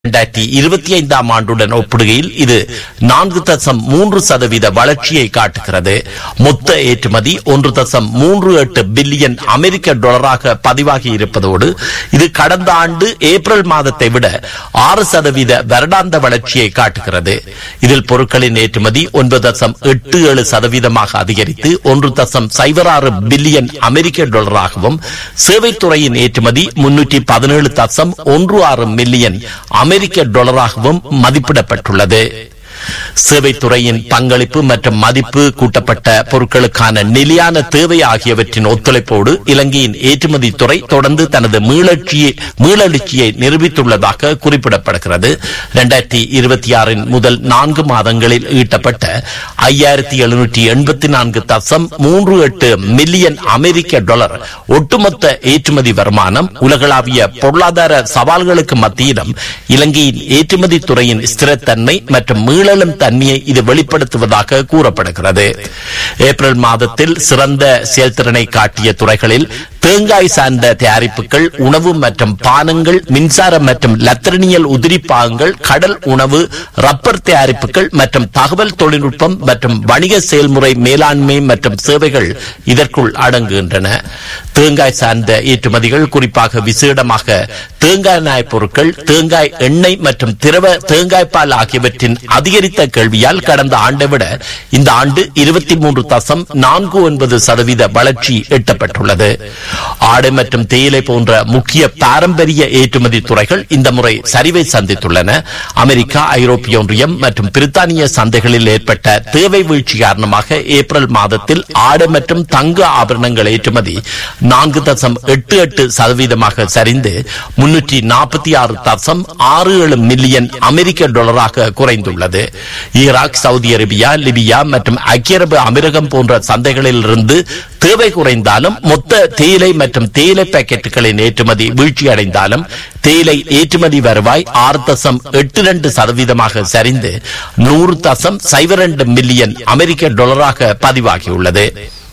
இரண்டாயிரத்தி இருபத்தி ஐந்தாம் ஆண்டுடன் ஒப்பிடுகையில் இது நான்கு தசம் மூன்று சதவீத வளர்ச்சியை காட்டுகிறது மொத்த ஏற்றுமதி ஒன்று தசம் மூன்று எட்டு பில்லியன் அமெரிக்க டாலராக பதிவாகி இருப்பதோடு இது கடந்த ஆண்டு ஏப்ரல் மாதத்தை விட ஆறு சதவீத வருடாந்த வளர்ச்சியை காட்டுகிறது இதில் பொருட்களின் ஏற்றுமதி ஒன்பது தசம் எட்டு ஏழு சதவீதமாக அதிகரித்து ஒன்று தசம் சைபர் ஆறு பில்லியன் அமெரிக்க டாலராகவும் சேவைத்துறையின் ஏற்றுமதி முன்னூற்றி பதினேழு தசம் ஒன்று ஆறு மில்லியன் அமெரிக்க டாலராகவும் மதிப்பிடப்பட்டுள்ளது சேவைத்துறையின் பங்களிப்பு மற்றும் மதிப்பு கூட்டப்பட்ட பொருட்களுக்கான நிலையான தேவை ஆகியவற்றின் ஒத்துழைப்போடு இலங்கையின் ஏற்றுமதி துறை தொடர்ந்து தனது மீளட்சியை மீளெழுச்சியை நிரூபித்துள்ளதாக குறிப்பிடப்படுகிறது இரண்டாயிரத்தி இருபத்தி ஆறின் முதல் நான்கு மாதங்களில் ஈட்டப்பட்ட ஐயாயிரத்தி எழுநூற்றி எண்பத்தி நான்கு தசம் மூன்று எட்டு மில்லியன் அமெரிக்க டாலர் ஒட்டுமொத்த ஏற்றுமதி வருமானம் உலகளாவிய பொருளாதார சவால்களுக்கு மத்தியிலும் இலங்கையின் ஏற்றுமதி துறையின் ஸ்திரத்தன்மை மற்றும் மீள மீளலும் தன்மையை இது வெளிப்படுத்துவதாக கூறப்படுகிறது ஏப்ரல் மாதத்தில் சிறந்த செயல்திறனை காட்டிய துறைகளில் தேங்காய் சார்ந்த தயாரிப்புகள் உணவு மற்றும் பானங்கள் மின்சாரம் மற்றும் லத்திரனியல் உதிரி பாகங்கள் கடல் உணவு ரப்பர் தயாரிப்புகள் மற்றும் தகவல் தொழில்நுட்பம் மற்றும் வணிக செயல்முறை மேலாண்மை மற்றும் சேவைகள் இதற்குள் அடங்குகின்றன தேங்காய் சார்ந்த ஏற்றுமதிகள் குறிப்பாக விசேடமாக தேங்காய் நாய் பொருட்கள் தேங்காய் எண்ணெய் மற்றும் திரவ தேங்காய் பால் ஆகியவற்றின் அதிகரித்த கேள்வியால் கடந்த ஆண்டை விட இந்த ஆண்டு இருபத்தி மூன்று தசம் நான்கு ஒன்பது சதவீத வளர்ச்சி எட்டப்பட்டுள்ளது ஆடை மற்றும் தேயிலை போன்ற முக்கிய பாரம்பரிய ஏற்றுமதி துறைகள் இந்த முறை சரிவை சந்தித்துள்ளன அமெரிக்கா ஐரோப்பிய ஒன்றியம் மற்றும் பிரித்தானிய சந்தைகளில் ஏற்பட்ட தேவை வீழ்ச்சி காரணமாக ஏப்ரல் மாதத்தில் ஆடை மற்றும் தங்க ஆபரணங்கள் ஏற்றுமதி நான்கு தசம் எட்டு எட்டு சதவீதமாக சரிந்து முன்னூற்றி நாற்பத்தி ஆறு தசம் ஆறு ஏழு மில்லியன் அமெரிக்க டாலராக குறைந்துள்ளது ஈராக் சவுதி அரேபியா லிபியா மற்றும் ஐக்கிய அரபு அமீரகம் போன்ற சந்தைகளில் இருந்து தேவை குறைந்தாலும் மொத்த தேயிலை மற்றும் தேயிலை பாக்கெட்டுகளின் ஏற்றுமதி வீழ்ச்சி அடைந்தாலும் தேயிலை ஏற்றுமதி வருவாய் ஆறு தசம் எட்டு ரெண்டு சதவீதமாக சரிந்து நூறு தசம் சைபர் ரெண்டு மில்லியன் அமெரிக்க டாலராக பதிவாகியுள்ளது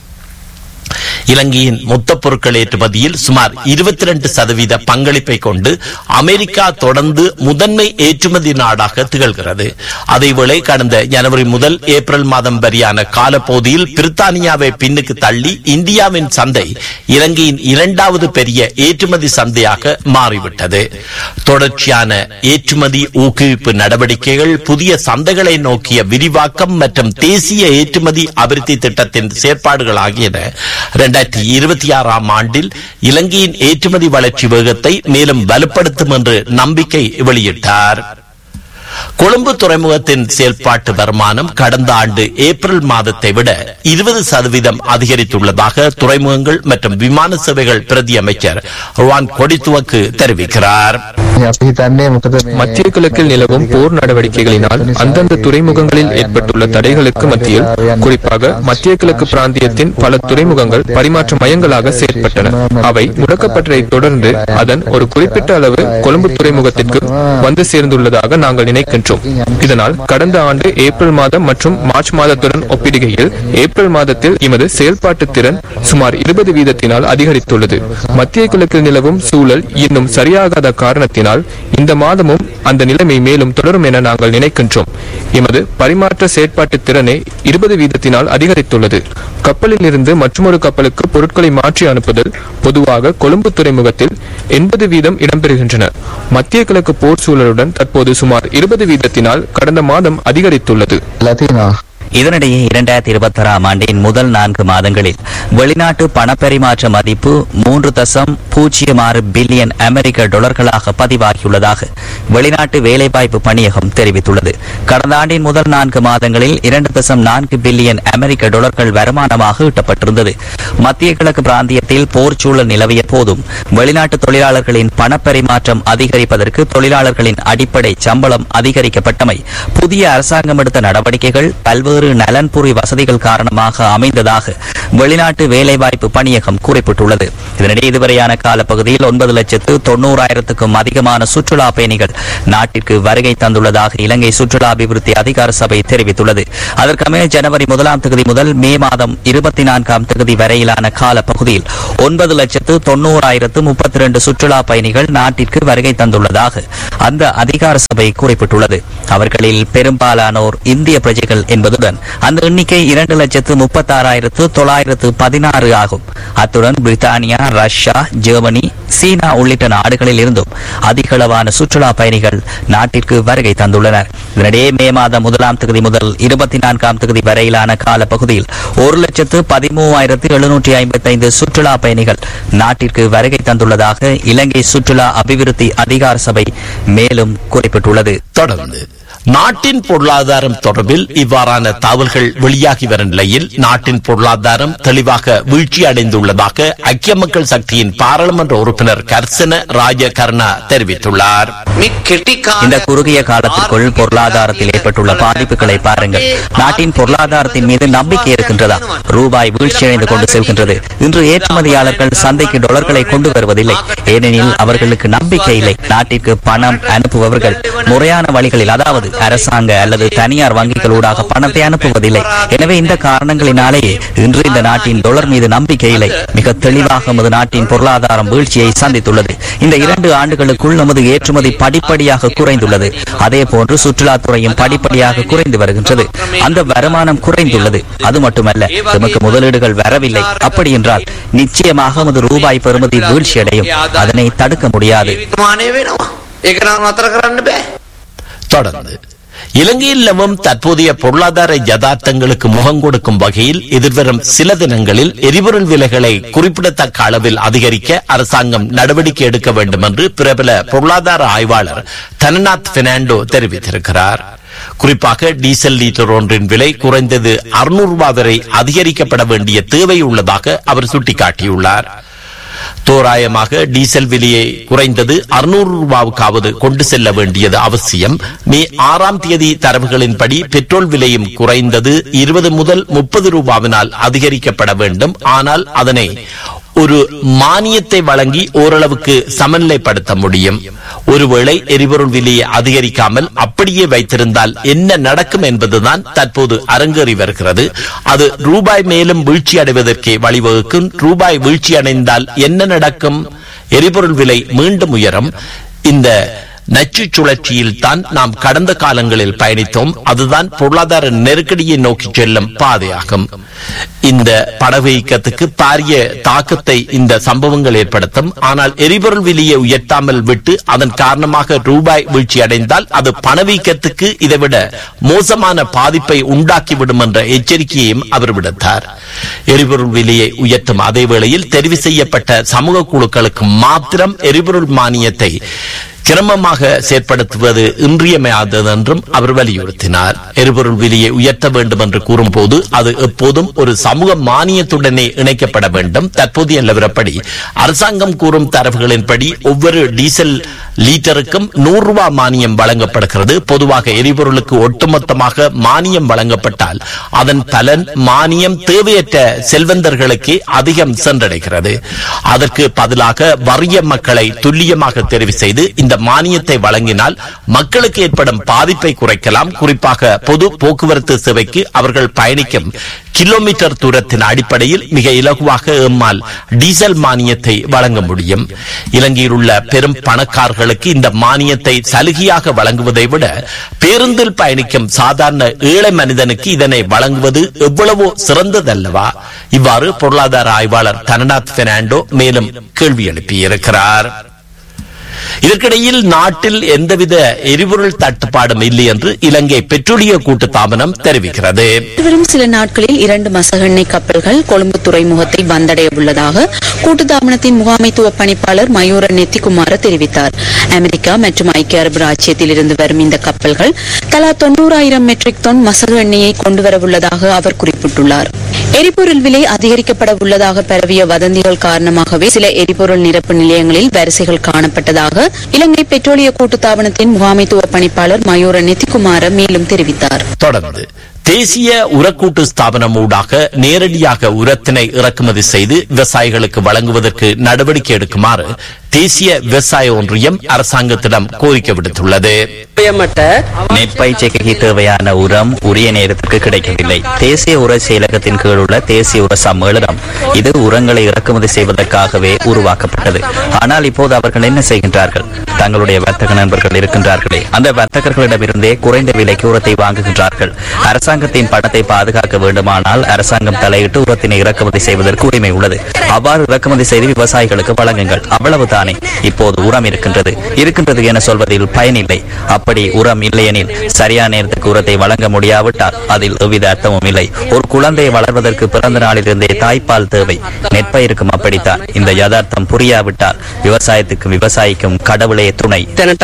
இலங்கையின் மொத்த பொருட்கள் ஏற்றுமதியில் சுமார் இருபத்தி ரெண்டு சதவீத பங்களிப்பை கொண்டு அமெரிக்கா தொடர்ந்து முதன்மை ஏற்றுமதி நாடாக திகழ்கிறது அதேவேளை கடந்த ஜனவரி முதல் ஏப்ரல் மாதம் வரையான காலப்பகுதியில் பிரித்தானியாவை பின்னுக்கு தள்ளி இந்தியாவின் சந்தை இலங்கையின் இரண்டாவது பெரிய ஏற்றுமதி சந்தையாக மாறிவிட்டது தொடர்ச்சியான ஏற்றுமதி ஊக்குவிப்பு நடவடிக்கைகள் புதிய சந்தைகளை நோக்கிய விரிவாக்கம் மற்றும் தேசிய ஏற்றுமதி அபிவிருத்தி திட்டத்தின் செயற்பாடுகள் ஆகியன இரண்டாயிரத்தி இருபத்தி ஆறாம் ஆண்டில் இலங்கையின் ஏற்றுமதி வளர்ச்சி வேகத்தை மேலும் வலுப்படுத்தும் என்று நம்பிக்கை வெளியிட்டார் கொழும்பு துறைமுகத்தின் செயல்பாட்டு வருமானம் கடந்த ஆண்டு ஏப்ரல் மாதத்தை விட இருபது சதவீதம் அதிகரித்துள்ளதாக துறைமுகங்கள் மற்றும் விமான சேவைகள் பிரதி அமைச்சர் ருவான் கொடித்துவக்கு தெரிவிக்கிறார் மத்திய கிழக்கில் நிலவும் போர் நடவடிக்கைகளினால் அந்தந்த துறைமுகங்களில் ஏற்பட்டுள்ள தடைகளுக்கு மத்தியில் குறிப்பாக மத்திய கிழக்கு பிராந்தியத்தின் பல துறைமுகங்கள் பரிமாற்ற மையங்களாக செயற்பட்டன அவை முடக்கப்பட்டதை தொடர்ந்து அதன் ஒரு குறிப்பிட்ட அளவு கொழும்பு துறைமுகத்திற்கு வந்து சேர்ந்துள்ளதாக நாங்கள் நினைக்கின்றோம் இதனால் கடந்த ஆண்டு ஏப்ரல் மாதம் மற்றும் மார்ச் மாதத்துடன் ஒப்பிடுகையில் ஏப்ரல் மாதத்தில் எமது செயல்பாட்டு திறன் சுமார் இருபது வீதத்தினால் அதிகரித்துள்ளது மத்திய கிழக்கில் நிலவும் சூழல் இன்னும் சரியாகாத காரணத்தினால் இந்த மாதமும் அந்த நிலைமை மேலும் தொடரும் என நாங்கள் நினைக்கின்றோம் எமது பரிமாற்ற செயற்பாட்டு திறனை இருபது வீதத்தினால் அதிகரித்துள்ளது கப்பலில் இருந்து மற்றொரு கப்பலுக்கு பொருட்களை மாற்றி அனுப்புதல் பொதுவாக கொழும்பு துறைமுகத்தில் எண்பது வீதம் இடம்பெறுகின்றன மத்திய கிழக்கு போர் சூழலுடன் தற்போது சுமார் இருபது வீதத்தினால் கடந்த மாதம் அதிகரித்துள்ளது இதனிடையே இரண்டாயிரத்தி இருபத்தி ஆறாம் ஆண்டின் முதல் நான்கு மாதங்களில் வெளிநாட்டு பணப்பரிமாற்ற மதிப்பு மூன்று தசம் பூஜ்ஜியம் ஆறு பில்லியன் அமெரிக்க டாலர்களாக பதிவாகியுள்ளதாக வெளிநாட்டு வேலைவாய்ப்பு பணியகம் தெரிவித்துள்ளது கடந்த ஆண்டின் முதல் நான்கு மாதங்களில் இரண்டு தசம் நான்கு பில்லியன் அமெரிக்க டாலர்கள் வருமானமாக ஈட்டப்பட்டிருந்தது மத்திய கிழக்கு பிராந்தியத்தில் போர் சூழல் நிலவிய போதும் வெளிநாட்டு தொழிலாளர்களின் பணப்பரிமாற்றம் அதிகரிப்பதற்கு தொழிலாளர்களின் அடிப்படை சம்பளம் அதிகரிக்கப்பட்டமை புதிய அரசாங்கம் எடுத்த நடவடிக்கைகள் பல்வேறு பல்வேறு நலன்புரி வசதிகள் காரணமாக அமைந்ததாக வெளிநாட்டு வேலைவாய்ப்பு பணியகம் குறிப்பிட்டுள்ளது இதனிடையே இதுவரையான காலப்பகுதியில் ஒன்பது லட்சத்து தொண்ணூறாயிரத்துக்கும் அதிகமான சுற்றுலா பயணிகள் நாட்டிற்கு வருகை தந்துள்ளதாக இலங்கை சுற்றுலா அபிவிருத்தி அதிகார சபை தெரிவித்துள்ளது அதற்கமைய ஜனவரி முதலாம் தேதி முதல் மே மாதம் இருபத்தி நான்காம் தேதி வரையிலான காலப்பகுதியில் ஒன்பது லட்சத்து தொண்ணூறாயிரத்து முப்பத்தி இரண்டு சுற்றுலா பயணிகள் நாட்டிற்கு வருகை தந்துள்ளதாக அந்த அதிகார சபை குறிப்பிட்டுள்ளது அவர்களில் பெரும்பாலானோர் இந்திய பிரஜைகள் என்பதுடன் அந்த எண்ணிக்கை இரண்டு லட்சத்து முப்பத்தாறாயிரத்து தொள்ளாயிரத்து பதினாறு ஆகும் அத்துடன் பிரித்தானியா ரஷ்யா ஜெர்மனி சீனா உள்ளிட்ட நாடுகளில் இருந்தும் அதிகளவான சுற்றுலா பயணிகள் நாட்டிற்கு வருகை தந்துள்ளனர் இதனிடையே மே மாதம் முதலாம் தேதி முதல் இருபத்தி நான்காம் தேதி வரையிலான காலப்பகுதியில் ஒரு லட்சத்து பதிமூவாயிரத்து எழுநூற்றி ஐம்பத்தைந்து சுற்றுலா பயணிகள் நாட்டிற்கு வருகை தந்துள்ளதாக இலங்கை சுற்றுலா அபிவிருத்தி அதிகார சபை மேலும் குறிப்பிட்டுள்ளது தொடர்ந்து நாட்டின் பொருளாதாரம் தொடர்பில் இவ்வாறான தகவல்கள் வெளியாகி வரும் நிலையில் நாட்டின் பொருளாதாரம் தெளிவாக வீழ்ச்சி அடைந்துள்ளதாக ஐக்கிய மக்கள் சக்தியின் பாராளுமன்ற உறுப்பினர் கர்சன ராஜகர்ணா தெரிவித்துள்ளார் இந்த குறுகிய காலத்திற்குள் பொருளாதாரத்தில் ஏற்பட்டுள்ள பாதிப்புகளை பாருங்கள் நாட்டின் பொருளாதாரத்தின் மீது நம்பிக்கை இருக்கின்றதா ரூபாய் வீழ்ச்சியடைந்து கொண்டு செல்கின்றது இன்று ஏற்றுமதியாளர்கள் சந்தைக்கு டாலர்களை கொண்டு வருவதில்லை ஏனெனில் அவர்களுக்கு நம்பிக்கை இல்லை நாட்டிற்கு பணம் அனுப்புபவர்கள் முறையான வழிகளில் அதாவது அரசாங்க அல்லது தனியார் வங்கிகளூடாக பணத்தை அனுப்புவதில்லை எனவே இந்த காரணங்களினாலேயே இன்று இந்த நாட்டின் டாலர் மீது நம்பிக்கை இல்லை மிக தெளிவாக நமது நாட்டின் பொருளாதாரம் வீழ்ச்சியை சந்தித்துள்ளது இந்த இரண்டு ஆண்டுகளுக்குள் நமது ஏற்றுமதி படிப்படியாக குறைந்துள்ளது அதே போன்று சுற்றுலாத்துறையும் படிப்படியாக குறைந்து வருகின்றது அந்த வருமானம் குறைந்துள்ளது அது மட்டுமல்ல நமக்கு முதலீடுகள் வரவில்லை அப்படி என்றால் நிச்சயமாக நமது ரூபாய் பெறுமதி வீழ்ச்சியடையும் அதனை தடுக்க முடியாது මානය වෙනවා. ඒක නම් නතර කරන්න බෑ. தொடர்ந்து இலங்கையில் நிலவும் தற்போதைய பொருளாதார யதார்த்தங்களுக்கு முகம் கொடுக்கும் வகையில் எதிர்வரும் சில தினங்களில் எரிபொருள் விலைகளை குறிப்பிடத்தக்க அளவில் அதிகரிக்க அரசாங்கம் நடவடிக்கை எடுக்க வேண்டும் என்று பிரபல பொருளாதார ஆய்வாளர் தனநாத் பெர்னாண்டோ தெரிவித்திருக்கிறார் குறிப்பாக டீசல் லீட்டர் ஒன்றின் விலை குறைந்தது அறுநூறு ரூபாய் வரை அதிகரிக்கப்பட வேண்டிய தேவை உள்ளதாக அவர் சுட்டிக்காட்டியுள்ளார் தோராயமாக டீசல் விலையை குறைந்தது அறுநூறு ரூபாவுக்காவது கொண்டு செல்ல வேண்டியது அவசியம் மே ஆறாம் தேதி தரவுகளின்படி பெட்ரோல் விலையும் குறைந்தது இருபது முதல் முப்பது ரூபாவினால் அதிகரிக்கப்பட வேண்டும் ஆனால் அதனை ஒரு மானியத்தை வழங்கி ஓரளவுக்கு சமநிலைப்படுத்த முடியும் ஒருவேளை எரிபொருள் விலையை அதிகரிக்காமல் அப்படியே வைத்திருந்தால் என்ன நடக்கும் என்பதுதான் தற்போது அரங்கேறி வருகிறது அது ரூபாய் மேலும் வீழ்ச்சி அடைவதற்கே வழிவகுக்கும் ரூபாய் வீழ்ச்சி அடைந்தால் என்ன நடக்கும் எரிபொருள் விலை மீண்டும் உயரும் இந்த நச்சு சுழற்சியில் தான் நாம் கடந்த காலங்களில் பயணித்தோம் அதுதான் பொருளாதார நெருக்கடியை நோக்கி செல்லும் பாதையாகும் இந்த படவீக்கத்துக்கு பாரிய தாக்கத்தை இந்த சம்பவங்கள் ஏற்படுத்தும் ஆனால் எரிபொருள் விலையை உயர்த்தாமல் விட்டு அதன் காரணமாக ரூபாய் வீழ்ச்சி அடைந்தால் அது பணவீக்கத்துக்கு இதைவிட மோசமான பாதிப்பை உண்டாக்கிவிடும் என்ற எச்சரிக்கையையும் அவர் விடுத்தார் எரிபொருள் விலையை உயர்த்தும் அதே வேளையில் தெரிவு செய்யப்பட்ட சமூக குழுக்களுக்கு மாத்திரம் எரிபொருள் மானியத்தை கிரமமாக செயற்படுத்துவது இன்றியமையாதது என்றும் அவர் வலியுறுத்தினார் எரிபொருள் விலையை உயர்த்த வேண்டும் என்று கூறும்போது அது எப்போதும் ஒரு சமூக மானியத்துடனே இணைக்கப்பட வேண்டும் தற்போதைய நிலவரப்படி அரசாங்கம் கூறும் தரவுகளின்படி ஒவ்வொரு டீசல் லீட்டருக்கும் நூறு ரூபாய் மானியம் வழங்கப்படுகிறது பொதுவாக எரிபொருளுக்கு ஒட்டுமொத்தமாக மானியம் வழங்கப்பட்டால் அதன் பலன் மானியம் தேவையற்ற செல்வந்தர்களுக்கே அதிகம் சென்றடைகிறது அதற்கு பதிலாக வறிய மக்களை துல்லியமாக தெரிவு செய்து இந்த மானியத்தை வழங்கினால் மக்களுக்கு ஏற்படும் பாதிப்பை குறைக்கலாம் குறிப்பாக பொது போக்குவரத்து சேவைக்கு அவர்கள் பயணிக்கும் கிலோமீட்டர் தூரத்தின் அடிப்படையில் மிக இலகுவாக எம்மால் டீசல் மானியத்தை வழங்க முடியும் இலங்கையில் உள்ள பெரும் பணக்காரர்களுக்கு இந்த மானியத்தை சலுகையாக வழங்குவதை விட பேருந்தில் பயணிக்கும் சாதாரண ஏழை மனிதனுக்கு இதனை வழங்குவது எவ்வளவோ சிறந்ததல்லவா இவ்வாறு பொருளாதார ஆய்வாளர் தனநாத் பெர்னாண்டோ மேலும் கேள்வி எழுப்பியிருக்கிறார் இதற்கிடையில் நாட்டில் எந்தவித எரிபொருள் தட்டுப்பாடும் இல்லை என்று இலங்கை பெட்ரோலிய கூட்டு தாபனம் தெரிவிக்கிறது வரும் சில நாட்களில் இரண்டு மசகெண்ணெய் கப்பல்கள் கொழும்பு துறைமுகத்தை வந்தடைய உள்ளதாக கூட்டுத்தாபனத்தின் முகாமைத்துவ பணிப்பாளர் மயூர நெத்திக்குமார தெரிவித்தார் அமெரிக்கா மற்றும் ஐக்கிய அரபு ராச்சியத்தில் இருந்து வரும் இந்த கப்பல்கள் தலா தொண்ணூறாயிரம் மெட்ரிக் டன் மசகு எண்ணெயை கொண்டு வரவுள்ளதாக அவர் குறிப்பிட்டுள்ளார் எரிபொருள் விலை அதிகரிக்கப்பட உள்ளதாக பரவிய வதந்திகள் காரணமாகவே சில எரிபொருள் நிரப்பு நிலையங்களில் வரிசைகள் காணப்பட்டதாக இலங்கை பெட்ரோலிய கூட்டுத்தாபனத்தின் முகாமைத்துவ பணிப்பாளர் மயூர நெத்திக்குமார மேலும் தெரிவித்தார் தொடர்ந்து தேசிய உரக்கூட்டு ஸ்தாபனம் ஊடாக நேரடியாக உரத்தினை இறக்குமதி செய்து விவசாயிகளுக்கு வழங்குவதற்கு நடவடிக்கை எடுக்குமாறு தேசிய விவசாய ஒன்றியம் அரசாங்கத்திடம் கோரிக்கை விடுத்துள்ளது நெற்பயிற்சிக்கு தேவையான உரம் உரிய நேரத்துக்கு கிடைக்கவில்லை தேசிய உர செயலகத்தின் கீழ் உள்ள தேசிய உர சம்மேளனம் இது உரங்களை இறக்குமதி செய்வதற்காகவே உருவாக்கப்பட்டது ஆனால் இப்போது அவர்கள் என்ன செய்கின்றார்கள் தங்களுடைய வர்த்தக நண்பர்கள் இருக்கின்றார்களே அந்த வர்த்தகர்களிடமிருந்தே குறைந்த விலைக்கு உரத்தை வாங்குகின்றார்கள் அரசாங்கத்தின் பணத்தை பாதுகாக்க வேண்டுமானால் அரசாங்கம் தலையிட்டு உரத்தினை இறக்குமதி செய்வதற்கு உரிமை உள்ளது அவ்வாறு இறக்குமதி செய்து விவசாயிகளுக்கு வழங்குங்கள் அவ்வளவுதானே இப்போது உரம் இருக்கின்றது இருக்கின்றது என சொல்வதில் பயனில்லை அப்படி உரம் இல்லையெனில் சரியான நேரத்துக்கு உரத்தை வழங்க முடியாவிட்டால் அதில் எவ்வித அர்த்தமும் இல்லை ஒரு குழந்தை வளர்வதற்கு பிறந்த நாளிலிருந்தே தாய்ப்பால் தேவை நெற்பயிருக்கும் அப்படித்தான் இந்த யதார்த்தம் புரியாவிட்டால் விவசாயத்துக்கும் விவசாயிக்கும் கடவுளே துணை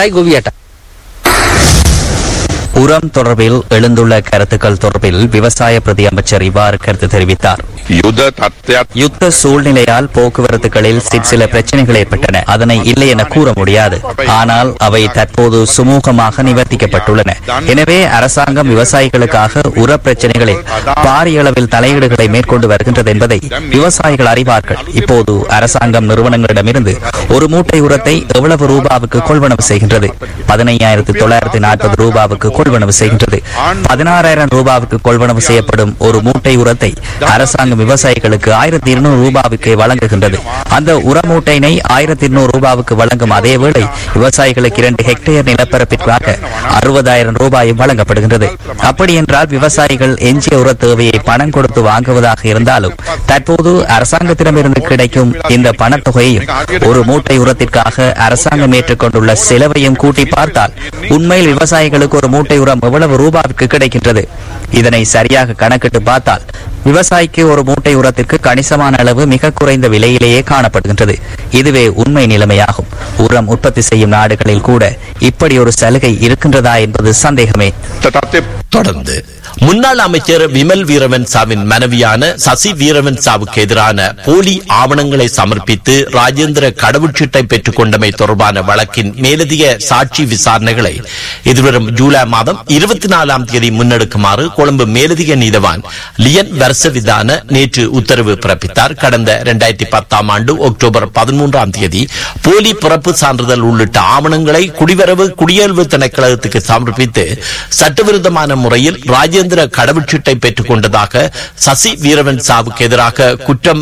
உரம் தொடர்பில் எழுந்துள்ள கருத்துக்கள் தொடர்பில் விவசாய பிரதி அமைச்சர் இவ்வாறு கருத்து தெரிவித்தார் යුද තත්ත්වයක් யுத்த சூழ்நிலையால் போக்குவரத்துகளில் சிற்சில பிரச்சனைகள் ஏற்பட்டன அதனை இல்லை என கூற முடியாது ஆனால் அவை தற்போது சுமூகமாக நிவர்த்திக்கப்பட்டுள்ளன எனவே அரசாங்கம் விவசாயிகளுக்காக உர பிரச்சனைகளில் பாரிய அளவில் தலையீடுகளை மேற்கொண்டு வருகின்றது என்பதை விவசாயிகள் அறிவார்கள் இப்போது அரசாங்கம் நிறுவனங்களிடமிருந்து ஒரு மூட்டை உரத்தை எவ்வளவு ரூபாவுக்கு கொள்வனவு செய்கின்றது பதினையாயிரத்து தொள்ளாயிரத்து நாற்பது ரூபாவுக்கு கொள்வனவு செய்கின்றது பதினாறாயிரம் ரூபாவுக்கு கொள்வனவு செய்யப்படும் ஒரு மூட்டை உரத்தை அரசாங்கம் விவசாயிகளுக்கு ஆயிரத்தி இருநூறு ரூபாவுக்கு வழங்குகின்றது அந்த உர மூட்டையினை ஆயிரத்தி இருநூறு ரூபாவுக்கு வழங்கும் அதே வேளை விவசாயிகளுக்கு இரண்டு ஹெக்டேர் நிலப்பரப்பிற்காக அறுபதாயிரம் ரூபாயும் வழங்கப்படுகின்றது அப்படி என்றால் விவசாயிகள் எஞ்சிய உர தேவையை பணம் கொடுத்து வாங்குவதாக இருந்தாலும் தற்போது அரசாங்கத்திடமிருந்து கிடைக்கும் இந்த பணத்தொகையையும் ஒரு மூட்டை உரத்திற்காக அரசாங்கம் ஏற்றுக்கொண்டுள்ள செலவையும் கூட்டி பார்த்தால் உண்மையில் விவசாயிகளுக்கு ஒரு மூட்டை உரம் எவ்வளவு ரூபாவுக்கு கிடைக்கின்றது இதனை சரியாக கணக்கிட்டு பார்த்தால் விவசாயிக்கு ஒரு மூட்டை உரத்திற்கு கணிசமான அளவு மிக குறைந்த விலையிலேயே காணப்படுகின்றது இதுவே உண்மை நிலைமையாகும் உரம் உற்பத்தி செய்யும் நாடுகளில் கூட இப்படி ஒரு சலுகை இருக்கின்றதா என்பது சந்தேகமே තත්ත්වය தொடர்ந்து முன்னாள் அமைச்சர் விமல் வீரவன்சாவின் மனைவியான சசி வீரவன்சாவுக்கு எதிரான போலி ஆவணங்களை சமர்ப்பித்து ராஜேந்திர கடவுச்சீட்டை பெற்றுக் கொண்டமை தொடர்பான வழக்கின் மேலதிக சாட்சி விசாரணைகளை எதிர்வரும் ஜூலை மாதம் இருபத்தி நாலாம் தேதி முன்னெடுக்குமாறு கொழும்பு மேலதிக நீதவான் லியன் வர்சவிதான நேற்று உத்தரவு பிறப்பித்தார் கடந்த இரண்டாயிரத்தி பத்தாம் ஆண்டு அக்டோபர் பதிமூன்றாம் தேதி போலி பிறப்பு சான்றிதழ் உள்ளிட்ட ஆவணங்களை குடிவரவு குடியேழ்வு திணைக்களத்துக்கு சமர்ப்பித்து சட்டவிரோதமான முறையில் ராஜேந்திர கடவுச்சீட்டை பெற்றுக் கொண்டதாக சசி வீரவன் சாவுக்கு எதிராக குற்றம்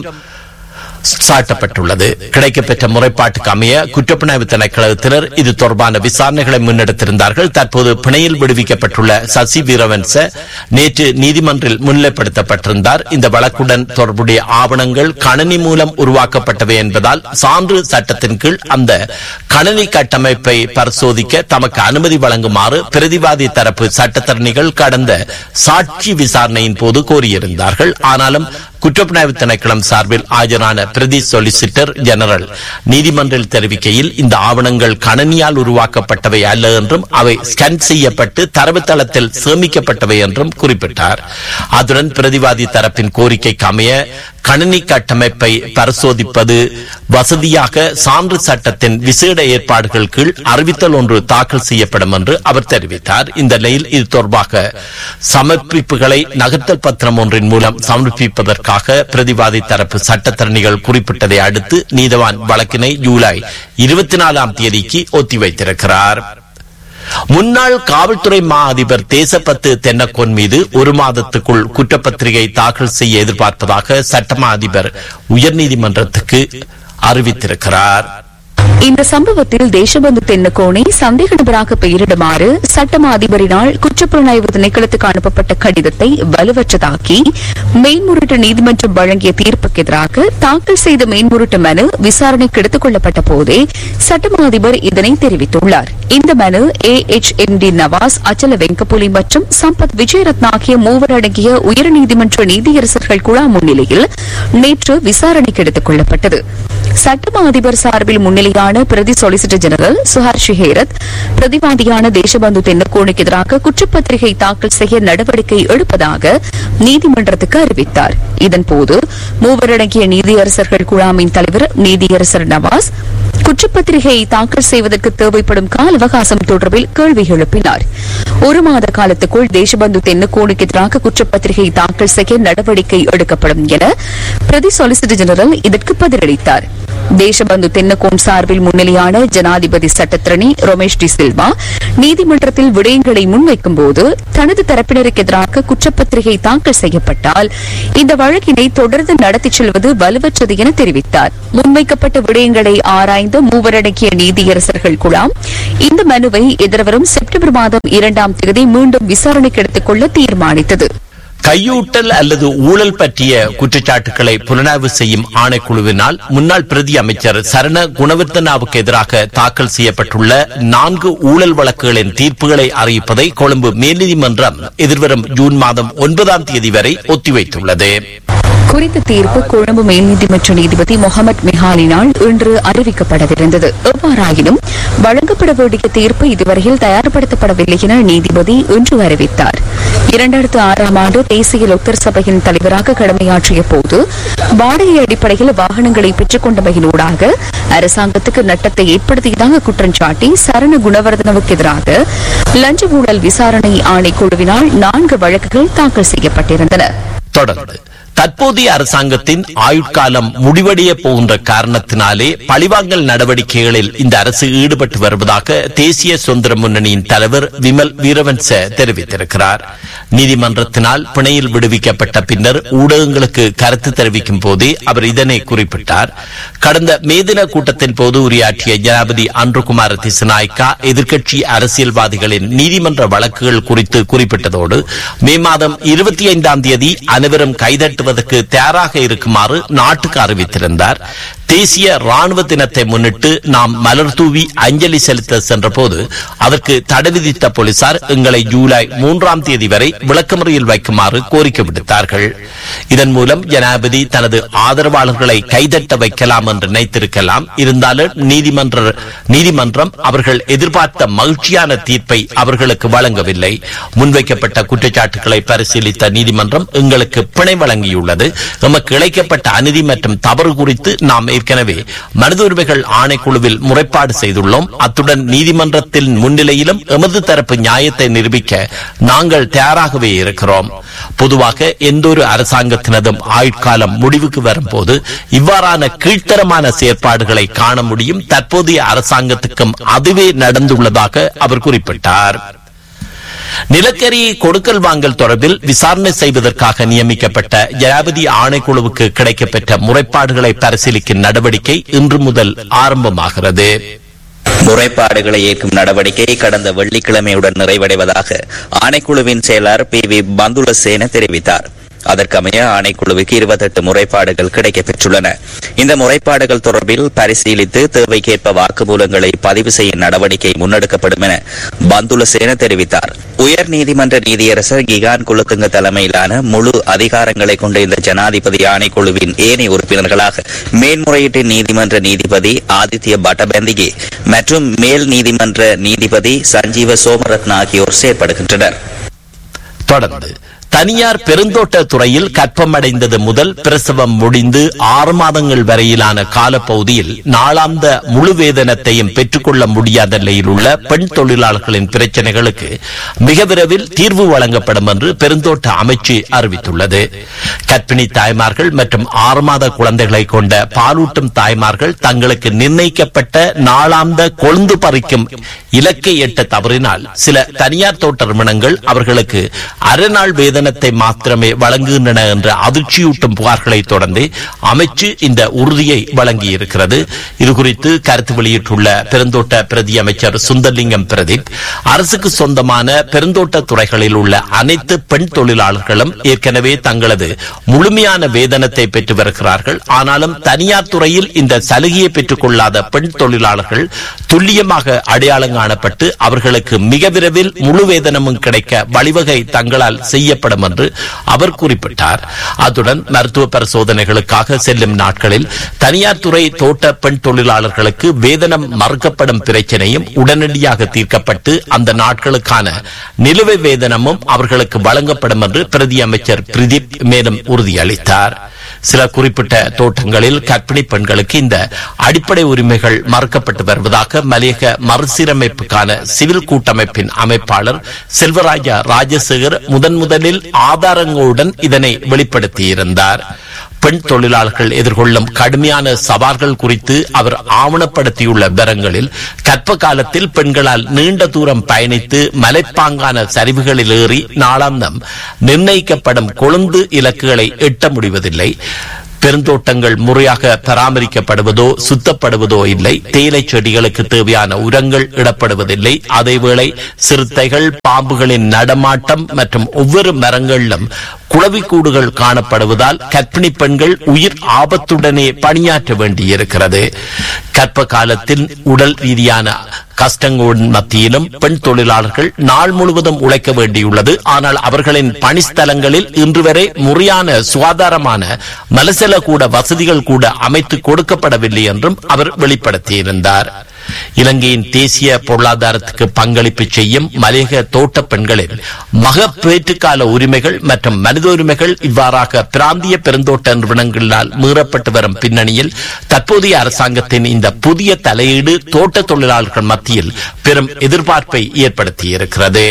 சாட்டப்பட்டுள்ளது கிடைக்கப்பெற்ற முறைப்பாட்டுக்கு அமைய குற்றப்புலனாய்வு திணைக்களத்தினர் இது தொடர்பான விசாரணைகளை முன்னெடுத்திருந்தார்கள் தற்போது பிணையில் விடுவிக்கப்பட்டுள்ள சசி வீரவன்ச நேற்று நீதிமன்றில் முன்னிலைப்படுத்தப்பட்டிருந்தார் இந்த வழக்குடன் தொடர்புடைய ஆவணங்கள் கணனி மூலம் உருவாக்கப்பட்டவை என்பதால் சான்று சட்டத்தின் கீழ் அந்த கணனி கட்டமைப்பை பரிசோதிக்க தமக்கு அனுமதி வழங்குமாறு பிரதிவாதி தரப்பு சட்டத்தரணிகள் கடந்த சாட்சி விசாரணையின் போது கோரியிருந்தார்கள் ஆனாலும் குற்றப்புலனாய்வு திணைக்களம் சார்பில் ஆஜரான பிரதி சொலிசிட்டர் ஜெனரல் நீதிமன்றில் தெரிவிக்கையில் இந்த ஆவணங்கள் கணனியால் உருவாக்கப்பட்டவை அல்ல என்றும் அவை ஸ்கேன் செய்யப்பட்டு தரவுத்தளத்தில் சேமிக்கப்பட்டவை என்றும் குறிப்பிட்டார் அதுடன் பிரதிவாதி தரப்பின் கோரிக்கைக்கு அமைய கணினி கட்டமைப்பை பரிசோதிப்பது வசதியாக சான்று சட்டத்தின் விசேட ஏற்பாடுகள் கீழ் அறிவித்தல் ஒன்று தாக்கல் செய்யப்படும் என்று அவர் தெரிவித்தார் இந்த நிலையில் இது தொடர்பாக சமர்ப்பிப்புகளை நகர்த்தல் பத்திரம் ஒன்றின் மூலம் சமர்ப்பிப்பதற்காக பிரதிவாதி தரப்பு சட்டத்தரணிகள் குறிப்பிட்டதை அடுத்து நீதவான் வழக்கினை ஜூலை இருபத்தி நாலாம் தேதிக்கு ஒத்திவைத்திருக்கிறார் முன்னாள் காவல்துறை மா அதிபர் தேசப்பத்து தென்னக்கோன் மீது ஒரு மாதத்துக்குள் குற்றப்பத்திரிகை தாக்கல் செய்ய எதிர்பார்ப்பதாக சட்டமா அதிபர் உயர்நீதிமன்றத்துக்கு அறிவித்திருக்கிறார் இந்த சம்பவத்தில் தேசபந்து தென்னக்கோனை சந்தேக நபராக பெயரிடுமாறு சட்டமா அதிபரினால் குற்றப்புலனாய்வு திணைக்களத்துக்கு அனுப்பப்பட்ட கடிதத்தை வலுவற்றதாக்கி மேன்முறையீட்டு நீதிமன்றம் வழங்கிய தீர்ப்புக்கு எதிராக தாக்கல் செய்த மேன்முறையீட்டு மனு விசாரணைக்கு எடுத்துக் கொள்ளப்பட்ட போதே சட்டமா அதிபர் இதனை தெரிவித்துள்ளார் இந்த மனு A H M D Nawaz Achala Wengappuli மற்றும் சம்பத் விஜயரத்ன ஆகிய மூவர் அடங்கிய உயர்நீதிமன்ற நீதியரசர்கள் குழா முன்னிலையில் நேற்று விசாரணைக்கு எடுத்துக் கொள்ளப்பட்டது சட்டமா அதிபர் சார்பில் முன்னிலையான பிரதி சொலிசிட்டர் ஜெனரல் சுஹார் ஷிஹேரத் பிரதிவாதியான தேசபந்து தென்னக்கோனுக்கு எதிராக குற்றப்பத்திரிகை தாக்கல் செய்ய நடவடிக்கை எடுப்பதாக நீதிமன்றத்துக்கு அறிவித்தார் இதன்போது மூவரடங்கிய நீதியரசர்கள் குழாமின் தலைவர் நீதியரசர் நவாஸ் குற்றப்பத்திரிகையை தாக்கல் செய்வதற்கு தேவைப்படும் கால அவகாசம் தொடர்பில் கேள்வி எழுப்பினார் ஒரு மாத காலத்துக்குள் தேசபந்து தென்னக்கோனுக்கு எதிராக குற்றப்பத்திரிகை தாக்கல் செய்ய நடவடிக்கை எடுக்கப்படும் என பிரதி சொலிசிட்டர் ஜெனரல் இதற்கு பதிலளித்தார் தேசபந்து தென்னக்கோன் சார்பில் முன்னிலையான ஜனாதிபதி சட்டத்திரணி ரமேஷ் டி சில்வா நீதிமன்றத்தில் விடயங்களை முன்வைக்கும் போது தனது தரப்பினருக்கு எதிராக குற்றப்பத்திரிகை தாக்கல் செய்யப்பட்டால் இந்த வழக்கினை தொடர்ந்து நடத்திச் செல்வது வலுவற்றது என தெரிவித்தார் முன்வைக்கப்பட்ட விடயங்களை ஆராய்ந்த மூவரடங்கிய நீதியரசர்கள் குழாம் இந்த மனுவை எதிர்வரும் செப்டம்பர் மாதம் இரண்டாம் தேதி மீண்டும் விசாரணைக்கு எடுத்துக் கொள்ள தீர்மானித்தது கையூட்டல் அல்லது ஊழல் பற்றிய குற்றச்சாட்டுகளை புலனாய்வு செய்யும் ஆணைக்குழுவினால் முன்னாள் பிரதி அமைச்சர் சரண குணவர்த்தனாவுக்கு எதிராக தாக்கல் செய்யப்பட்டுள்ள நான்கு ஊழல் வழக்குகளின் தீர்ப்புகளை அறிவிப்பதை கொழும்பு மேல்நீதிமன்றம் எதிர்வரும் ஜூன் மாதம் ஒன்பதாம் தேதி வரை ஒத்திவைத்துள்ளது குறித்த தீர்ப்பு கொழும்பு மேல்நீதிமன்ற நீதிபதி முகமது மிஹாலினால் இன்று அறிவிக்கப்படவிருந்தது எவ்வாறாயினும் வழங்கப்பட வேண்டிய தீர்ப்பு இதுவரையில் தயார்படுத்தப்படவில்லை என நீதிபதி இன்று அறிவித்தார் இரண்டாயிரத்து ஆறாம் ஆண்டு தேசிய லொத்தர் சபையின் தலைவராக கடமையாற்றிய போது வாடகை அடிப்படையில் வாகனங்களை பெற்றுக் கொண்டமையினூடாக அரசாங்கத்துக்கு நட்டத்தை ஏற்படுத்தியதாக குற்றம் சாட்டி சரண குணவர்தனவுக்கு எதிராக லஞ்ச ஊழல் விசாரணை ஆணைக்குழுவினால் நான்கு வழக்குகள் தாக்கல் செய்யப்பட்டிருந்தன தொடர்ந்து தற்போதைய அரசாங்கத்தின் ஆயுட்காலம் முடிவடைய போகின்ற காரணத்தினாலே பழிவாங்கல் நடவடிக்கைகளில் இந்த அரசு ஈடுபட்டு வருவதாக தேசிய சுதந்திர முன்னணியின் தலைவர் விமல் வீரவன்ச தெரிவித்திருக்கிறார் நீதிமன்றத்தினால் பிணையில் விடுவிக்கப்பட்ட பின்னர் ஊடகங்களுக்கு கருத்து தெரிவிக்கும் போதே அவர் இதனை குறிப்பிட்டார் கடந்த மேதின கூட்டத்தின் போது உரையாற்றிய ஜனாபதி அன்றுகுமார் திசநாய்க்கா எதிர்க்கட்சி அரசியல்வாதிகளின் நீதிமன்ற வழக்குகள் குறித்து குறிப்பிட்டதோடு மே மாதம் இருபத்தி ஐந்தாம் தேதி அனைவரும் கைதட்டுவதற்கு தயாராக இருக்குமாறு நாட்டுக்கு அறிவித்திருந்தார் தேசிய ராணுவ தினத்தை முன்னிட்டு நாம் மலர் தூவி அஞ்சலி செலுத்த சென்றபோது அதற்கு தடை விதித்த போலீசார் எங்களை ஜூலை மூன்றாம் தேதி வரை விளக்கமறியில் வைக்குமாறு கோரிக்கை விடுத்தார்கள் இதன் மூலம் ஜனாதிபதி தனது ஆதரவாளர்களை கைதட்ட வைக்கலாம் என்று நினைத்திருக்கலாம் இருந்தாலும் நீதிமன்ற நீதிமன்றம் அவர்கள் எதிர்பார்த்த மகிழ்ச்சியான தீர்ப்பை அவர்களுக்கு வழங்கவில்லை முன்வைக்கப்பட்ட குற்றச்சாட்டுகளை பரிசீலித்த நீதிமன்றம் எங்களுக்கு பிணை வழங்கியுள்ளது எமக்கு இழைக்கப்பட்ட அநீதி மற்றும் தவறு குறித்து நாம் ஏற்கனவே மனித உரிமைகள் ஆணைக்குழுவில் முறைப்பாடு செய்துள்ளோம் அத்துடன் நீதிமன்றத்தின் முன்னிலையிலும் எமது தரப்பு நியாயத்தை நிரூபிக்க நாங்கள் தயாராகவே இருக்கிறோம் பொதுவாக எந்தொரு அரசாங்கத்தினதும் ஆயுட்காலம் முடிவுக்கு வரும்போது இவ்வாறான கீழ்த்தரமான செயற்பாடுகளை காண முடியும் தற்போதைய அரசாங்கத்துக்கும் அதுவே நடந்துள்ளதாக அவர் குறிப்பிட்டார் நிலக்கரி கொடுக்கல் வாங்கல் தொடர்பில் விசாரணை செய்வதற்காக நியமிக்கப்பட்ட ஜனாபதி ஆணைக்குழுவுக்கு கிடைக்கப்பெற்ற முறைப்பாடுகளை பரிசீலிக்கும் நடவடிக்கை இன்று முதல் ஆரம்பமாகிறது முறைப்பாடுகளை ஏற்கும் நடவடிக்கை கடந்த வெள்ளிக்கிழமையுடன் நிறைவடைவதாக ஆணைக்குழுவின் செயலர் பி வி பந்துலசேன தெரிவித்தார் அதற்கமைய ஆணைக்குழுவுக்கு இருபத்தெட்டு முறைப்பாடுகள் கிடைக்கப் பெற்றுள்ளன இந்த முறைப்பாடுகள் தொடர்பில் பரிசீலித்து தேவைக்கேற்ப வாக்குமூலங்களை பதிவு செய்யும் நடவடிக்கை முன்னெடுக்கப்படும் என பந்துலசேன தெரிவித்தார் உயர் நீதிமன்ற நீதியரசர் கிகான் குலத்துங்க தலைமையிலான முழு அதிகாரங்களை கொண்ட இந்த ஜனாதிபதி ஆணைக்குழுவின் ஏனைய உறுப்பினர்களாக மேன்முறையீட்டு நீதிமன்ற நீதிபதி ஆதித்ய பட்டபந்திகி மற்றும் மேல் நீதிமன்ற நீதிபதி சஞ்சீவ சோமரத்ன ஆகியோர் செயற்படுகின்றனர் தொடர்ந்து தனியார் பெருந்தோட்ட துறையில் கற்பமடைந்தது முதல் பிரசவம் முடிந்து ஆறு மாதங்கள் வரையிலான காலப்பகுதியில் நாளாந்த முழு வேதனத்தையும் பெற்றுக்கொள்ள முடியாத நிலையில் உள்ள பெண் தொழிலாளர்களின் பிரச்சனைகளுக்கு மிக விரைவில் தீர்வு வழங்கப்படும் என்று பெருந்தோட்ட அமைச்சு அறிவித்துள்ளது கர்ப்பிணி தாய்மார்கள் மற்றும் ஆறு மாத குழந்தைகளை கொண்ட பாலூட்டும் தாய்மார்கள் தங்களுக்கு நிர்ணயிக்கப்பட்ட நாளாந்த கொழுந்து பறிக்கும் இலக்கை எட்ட தவறினால் சில தனியார் தோட்ட நிறுவனங்கள் அவர்களுக்கு அரைநாள் வேதனத்தை மாத்திரமே வழங்குகின்றன என்ற அதிர்ச்சியூட்டும் புகார்களை தொடர்ந்து அமைச்சு இந்த உறுதியை வழங்கியிருக்கிறது இதுகுறித்து கருத்து வெளியிட்டுள்ள பெருந்தோட்ட பிரதி அமைச்சர் சுந்தர்லிங்கம் பிரதீப் அரசுக்கு சொந்தமான பெருந்தோட்ட துறைகளில் உள்ள அனைத்து பெண் தொழிலாளர்களும் ஏற்கனவே தங்களது முழுமையான வேதனத்தை பெற்று வருகிறார்கள் ஆனாலும் தனியார் துறையில் இந்த சலுகையை பெற்றுக் கொள்ளாத பெண் தொழிலாளர்கள் துல்லியமாக அடையாளம் காணப்பட்டு அவர்களுக்கு மிக விரைவில் முழு வேதனமும் கிடைக்க வழிவகை தங்களால் செய்யப்படும் என்று அவர் குறிப்பிட்டார் அத்துடன் மருத்துவ பரிசோதனைகளுக்காக செல்லும் நாட்களில் தனியார் துறை தோட்ட பெண் தொழிலாளர்களுக்கு வேதனம் மறுக்கப்படும் பிரச்சனையும் உடனடியாக தீர்க்கப்பட்டு அந்த நாட்களுக்கான நிலுவை வேதனமும் அவர்களுக்கு வழங்கப்படும் என்று பிரதி அமைச்சர் பிரதீப் மேலும் உறுதியளித்தார் சில குறிப்பிட்ட தோட்டங்களில் கர்ப்பிணி பெண்களுக்கு இந்த அடிப்படை உரிமைகள் மறுக்கப்பட்டு வருவதாக மலையக மறுசீரமைப்புக்கான சிவில் கூட்டமைப்பின் அமைப்பாளர் செல்வராஜா ராஜசேகர் முதன் முதலில் ஆதாரங்களுடன் இதனை வெளிப்படுத்தியிருந்தார் பெண் தொழிலாளர்கள் எதிர்கொள்ளும் கடுமையான சவால்கள் குறித்து அவர் ஆவணப்படுத்தியுள்ள விவரங்களில் கற்ப காலத்தில் பெண்களால் நீண்ட தூரம் பயணித்து மலைப்பாங்கான சரிவுகளில் ஏறி நாளாந்தம் நிர்ணயிக்கப்படும் கொழுந்து இலக்குகளை எட்ட முடிவதில்லை பெருந்தோட்டங்கள் முறையாக பராமரிக்கப்படுவதோ சுத்தப்படுவதோ இல்லை தேயிலை செடிகளுக்கு தேவையான உரங்கள் இடப்படுவதில்லை அதேவேளை சிறுத்தைகள் பாம்புகளின் நடமாட்டம் மற்றும் ஒவ்வொரு மரங்களிலும் குளவிக்கூடுகள் காணப்படுவதால் கர்ப்பிணி பெண்கள் உயிர் ஆபத்துடனே பணியாற்ற வேண்டியிருக்கிறது கற்ப காலத்தில் உடல் ரீதியான கஷ்டங்களின் மத்தியிலும் பெண் தொழிலாளர்கள் நாள் முழுவதும் உழைக்க வேண்டியுள்ளது ஆனால் அவர்களின் பணிஸ்தலங்களில் இன்று வரை முறையான சுகாதாரமான மலசல கூட வசதிகள் கூட அமைத்து கொடுக்கப்படவில்லை என்றும் அவர் வெளிப்படுத்தியிருந்தார் இலங்கையின் தேசிய பொருளாதாரத்துக்கு பங்களிப்பு செய்யும் மலையக தோட்ட பெண்களின் மக பேற்றுக்கால உரிமைகள் மற்றும் மனித உரிமைகள் இவ்வாறாக பிராந்திய பெருந்தோட்ட நிறுவனங்களால் மீறப்பட்டு வரும் பின்னணியில் தற்போதைய அரசாங்கத்தின் இந்த புதிய தலையீடு தோட்ட தொழிலாளர்கள் மத்தியில் பெரும் எதிர்பார்ப்பை ஏற்படுத்தியிருக்கிறது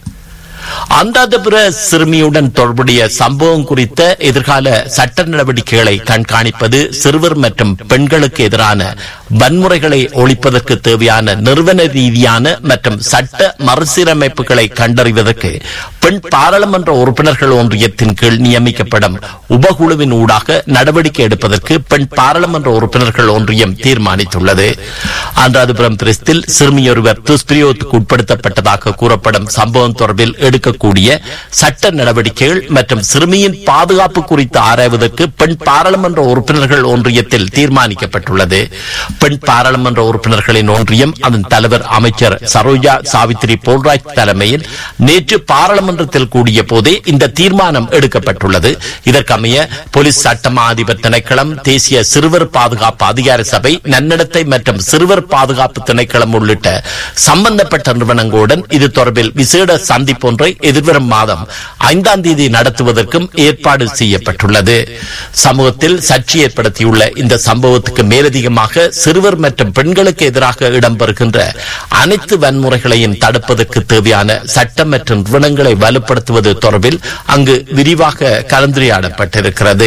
அந்தாதபுர சிறுமியுடன் தொடர்புடைய சம்பவம் குறித்த எதிர்கால சட்ட நடவடிக்கைகளை கண்காணிப்பது சிறுவர் மற்றும் பெண்களுக்கு எதிரான வன்முறைகளை ஒழிப்பதற்கு தேவையான நிறுவன ரீதியான மற்றும் சட்ட மறுசீரமைப்புகளை கண்டறிவதற்கு பெண் பாராளுமன்ற உறுப்பினர்கள் ஒன்றியத்தின் கீழ் நியமிக்கப்படும் உபகுழுவின் ஊடாக நடவடிக்கை எடுப்பதற்கு பெண் பாராளுமன்ற உறுப்பினர்கள் ஒன்றியம் தீர்மானித்துள்ளது அனுராதபுரம் பிரஸ்தில் சிறுமியொருவர் துஷ்பிரயோகத்துக்கு உட்படுத்தப்பட்டதாக கூறப்படும் சம்பவம் தொடர்பில் எடுக்கக்கூடிய சட்ட நடவடிக்கைகள் மற்றும் சிறுமியின் பாதுகாப்பு குறித்து ஆராய்வதற்கு பெண் பாராளுமன்ற உறுப்பினர்கள் ஒன்றியத்தில் தீர்மானிக்கப்பட்டுள்ளது பெண் பாராளுமன்ற உறுப்பினர்களின் ஒன்றியம் அதன் தலைவர் அமைச்சர் சரோஜா சாவித்ரி போல்ராஜ் தலைமையில் நேற்று பாராளுமன்றத்தில் கூடிய போதே இந்த தீர்மானம் எடுக்கப்பட்டுள்ளது இதற்கமைய போலீஸ் சட்டமா அதிபர் திணைக்களம் தேசிய சிறுவர் பாதுகாப்பு அதிகார சபை நன்னடத்தை மற்றும் சிறுவர் பாதுகாப்பு திணைக்களம் உள்ளிட்ட சம்பந்தப்பட்ட நிறுவனங்களுடன் இது தொடர்பில் விசேட சந்திப்பொன்றை எதிர்வரும் மாதம் ஐந்தாம் தேதி நடத்துவதற்கும் ஏற்பாடு செய்யப்பட்டுள்ளது சமூகத்தில் சர்ச்சை ஏற்படுத்தியுள்ள இந்த சம்பவத்துக்கு மேலதிகமாக சிறுவர் மற்றும் பெண்களுக்கு எதிராக இடம்பெறுகின்ற அனைத்து வன்முறைகளையும் தடுப்பதற்கு தேவையான சட்டம் மற்றும் நிறுவனங்களை வலுப்படுத்துவது தொடர்பில் அங்கு விரிவாக கலந்துரையாடப்பட்டிருக்கிறது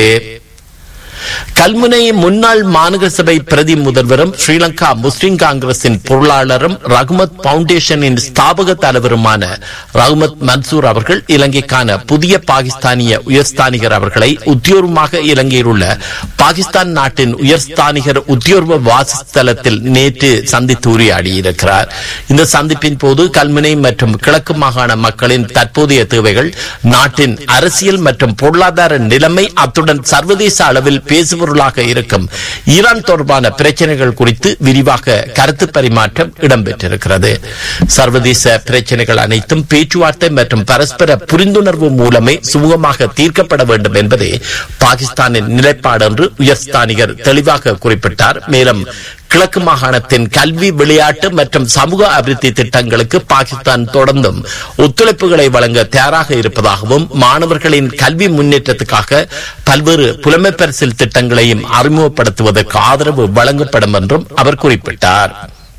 கல்முனை முன்னாள் மாநகர சபை பிரதி முதல்வரும் ஸ்ரீலங்கா முஸ்லிம் காங்கிரசின் பொருளாளரும் ரகுமத் பவுண்டேஷனின் ஸ்தாபக தலைவருமான ரகுமத் மன்சூர் அவர்கள் இலங்கைக்கான புதிய பாகிஸ்தானிய உயர்ஸ்தானிகர் அவர்களை உத்தியோகமாக இலங்கையில் உள்ள பாகிஸ்தான் நாட்டின் உயர்ஸ்தானிகர் உத்தியோர்வ வாசஸ்தலத்தில் நேற்று சந்தித்து உரையாடியிருக்கிறார் இந்த சந்திப்பின் போது கல்முனை மற்றும் கிழக்கு மாகாண மக்களின் தற்போதைய தேவைகள் நாட்டின் அரசியல் மற்றும் பொருளாதார நிலைமை அத்துடன் சர்வதேச அளவில் பேசுபொருளாக இருக்கும் ஈரான் தொடர்பான பிரச்சனைகள் குறித்து விரிவாக கருத்து பரிமாற்றம் இடம்பெற்றிருக்கிறது சர்வதேச பிரச்சனைகள் அனைத்தும் பேச்சுவார்த்தை மற்றும் பரஸ்பர புரிந்துணர்வு மூலமே சுமூகமாக தீர்க்கப்பட வேண்டும் என்பதே பாகிஸ்தானின் நிலைப்பாடு என்று உயர்ஸ்தானிகர் தெளிவாக குறிப்பிட்டார் மேலும் கிழக்கு மாகாணத்தின் கல்வி விளையாட்டு மற்றும் சமூக அபிவிருத்தி திட்டங்களுக்கு பாகிஸ்தான் தொடர்ந்தும் ஒத்துழைப்புகளை வழங்க தயாராக இருப்பதாகவும் மாணவர்களின் கல்வி முன்னேற்றத்துக்காக பல்வேறு புலமை பரிசில் திட்டங்களையும் அறிமுகப்படுத்துவதற்கு ஆதரவு வழங்கப்படும் என்றும் அவர் குறிப்பிட்டார்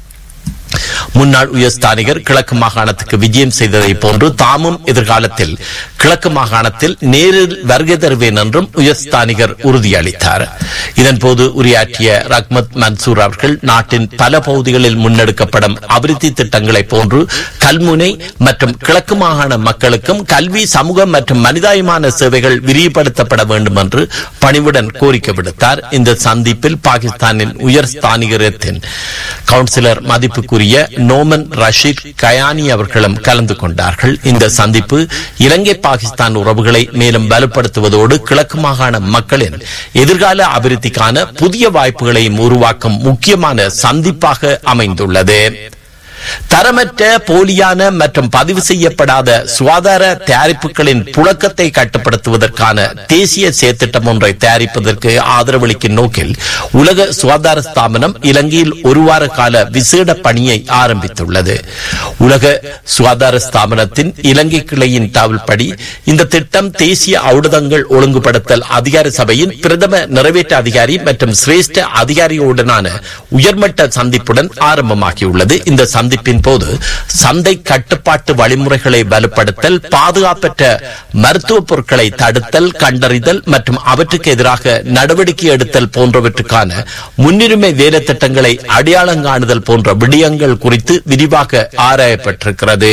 முன்னாள் உயர்ஸ்தானிகர் கிழக்கு மாகாணத்துக்கு விஜயம் செய்ததை போன்று தாமும் எதிர்காலத்தில் கிழக்கு மாகாணத்தில் நேரில் வருகை தருவேன் என்றும் உயர்ஸ்தானிகர் உறுதியளித்தார் இதன்போது உரையாற்றிய ரக்மத் மன்சூர் அவர்கள் நாட்டின் பல பகுதிகளில் முன்னெடுக்கப்படும் அபிவிருத்தி திட்டங்களை போன்று கல்முனை மற்றும் கிழக்கு மாகாண மக்களுக்கும் கல்வி சமூக மற்றும் மனிதாயமான சேவைகள் விரிவுபடுத்தப்பட வேண்டும் என்று பணிவுடன் கோரிக்கை விடுத்தார் இந்த சந்திப்பில் பாகிஸ்தானின் உயர்ஸ்தானிகரத்தின் கவுன்சிலர் மதிப்புக்குரிய நோமன் ரஷீத் கயானி அவர்களும் கலந்து கொண்டார்கள் இந்த சந்திப்பு இலங்கை பாகிஸ்தான் உறவுகளை மேலும் வலுப்படுத்துவதோடு கிழக்கு மாகாண மக்களின் எதிர்கால அபிவிருத்திக்கான புதிய வாய்ப்புகளையும் உருவாக்கும் முக்கியமான சந்திப்பாக அமைந்துள்ளது தரமற்ற போலியான மற்றும் பதிவு செய்யப்படாத சுகாதார தயாரிப்புகளின் புழக்கத்தை கட்டுப்படுத்துவதற்கான தேசிய செயற்திட்டம் ஒன்றை தயாரிப்பதற்கு ஆதரவளிக்கும் நோக்கில் உலக சுகாதார ஸ்தாபனம் இலங்கையில் ஒரு வார கால விசேட பணியை ஆரம்பித்துள்ளது உலக சுகாதார ஸ்தாபனத்தின் இலங்கை கிளையின் தகவல்படி இந்த திட்டம் தேசிய ஔடதங்கள் ஒழுங்குபடுத்தல் அதிகார சபையின் பிரதம நிறைவேற்ற அதிகாரி மற்றும் சிரேஷ்ட அதிகாரியுடனான உயர்மட்ட சந்திப்புடன் ஆரம்பமாகியுள்ளது இந்த சந்திப்பின் போது சந்தை கட்டுப்பாட்டு வழிமுறைகளை வலுப்படுத்தல் பாதுகாப்பற்ற மருத்துவ பொருட்களை தடுத்தல் கண்டறிதல் மற்றும் அவற்றுக்கு எதிராக நடவடிக்கை எடுத்தல் போன்றவற்றுக்கான முன்னுரிமை வேலை திட்டங்களை அடையாளம் காணுதல் போன்ற விடயங்கள் குறித்து விரிவாக ஆராயப்பட்டிருக்கிறது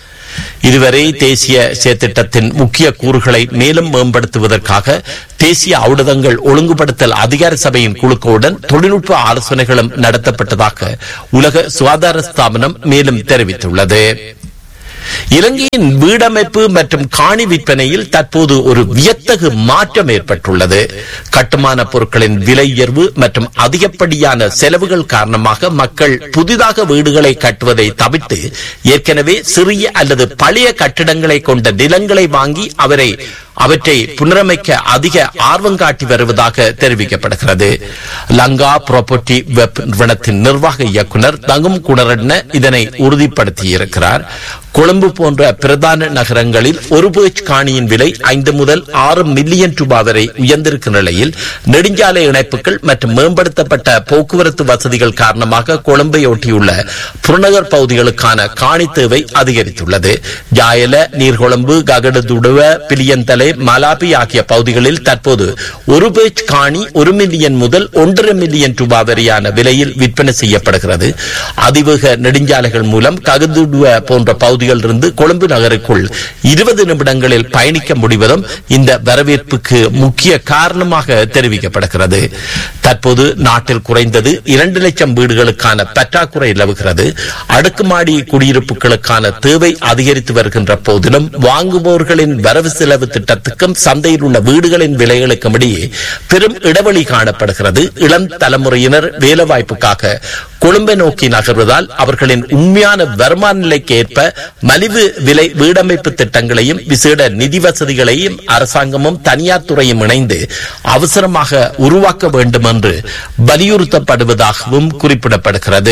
இதுவரை தேசிய செயற்திட்டத்தின் முக்கிய கூறுகளை மேலும் மேம்படுத்துவதற்காக தேசிய ஔடதங்கள் ஒழுங்குபடுத்தல் அதிகார சபையின் குழுக்களுடன் தொழில்நுட்ப ஆலோசனைகளும் நடத்தப்பட்டதாக உலக சுகாதார ஸ்தாபனம் மேலும் தெரிவித்துள்ளது இலங்கையின் வீடமைப்பு மற்றும் காணி விற்பனையில் தற்போது ஒரு வியத்தகு மாற்றம் ஏற்பட்டுள்ளது கட்டுமான பொருட்களின் விலை உயர்வு மற்றும் அதிகப்படியான செலவுகள் காரணமாக மக்கள் புதிதாக வீடுகளை கட்டுவதை தவிர்த்து ஏற்கனவே சிறிய அல்லது பழைய கட்டிடங்களை கொண்ட நிலங்களை வாங்கி அவரை அவற்றை புனரமைக்க அதிக ஆர்வம் காட்டி வருவதாக தெரிவிக்கப்படுகிறது லங்கா ப்ராப்பர்ட்டி வெப் நிறுவனத்தின் நிர்வாக இயக்குனர் தங்கும் குணரட்ன இதனை உறுதிப்படுத்தியிருக்கிறார் கொழும்பு போன்ற பிரதான நகரங்களில் ஒரு பேச் காணியின் விலை ஐந்து முதல் ஆறு மில்லியன் ரூபாய் வரை உயர்ந்திருக்கும் நிலையில் நெடுஞ்சாலை இணைப்புகள் மற்றும் மேம்படுத்தப்பட்ட போக்குவரத்து வசதிகள் காரணமாக கொழும்பை ஒட்டியுள்ள புறநகர் பகுதிகளுக்கான காணி தேவை அதிகரித்துள்ளது ஜாயல நீர்கொழும்பு ககடதுடுவ பிலியந்தலை மலாபி ஆகிய பகுதிகளில் தற்போது ஒரு பேச் காணி ஒரு மில்லியன் முதல் ஒன்றரை மில்லியன் ரூபாய் வரையான விலையில் விற்பனை செய்யப்படுகிறது அதிவேக நெடுஞ்சாலைகள் மூலம் ககதுடுவ போன்ற பகுதிகளிலிருந்து கொழும்பு நகருக்குள் இருபது நிமிடங்களில் பயணிக்க முடிவதும் இந்த வரவேற்புக்கு முக்கிய காரணமாக தெரிவிக்கப்படுகிறது தற்போது நாட்டில் குறைந்தது இரண்டு லட்சம் வீடுகளுக்கான பற்றாக்குறை நிலவுகிறது அடுக்குமாடி குடியிருப்புகளுக்கான தேவை அதிகரித்து வருகின்ற போதிலும் வாங்குபவர்களின் வரவு செலவு திட்டத்துக்கும் சந்தையில் உள்ள வீடுகளின் விலைகளுக்கும் இடையே பெரும் இடைவெளி காணப்படுகிறது இளம் தலைமுறையினர் வேலைவாய்ப்புக்காக கொழும்பை நோக்கி நகர்வதால் அவர்களின் உண்மையான வருமான நிலைக்கு ஏற்ப மலிவு விலை வீடமைப்பு திட்டங்களையும் விசேட நிதி வசதிகளையும் அரசாங்கமும் தனியார் துறையும் இணைந்து அவசரமாக உருவாக்க வேண்டும் என்று வலியுறுத்தப்படுவதாகவும் குறிப்பிடப்படுகிறது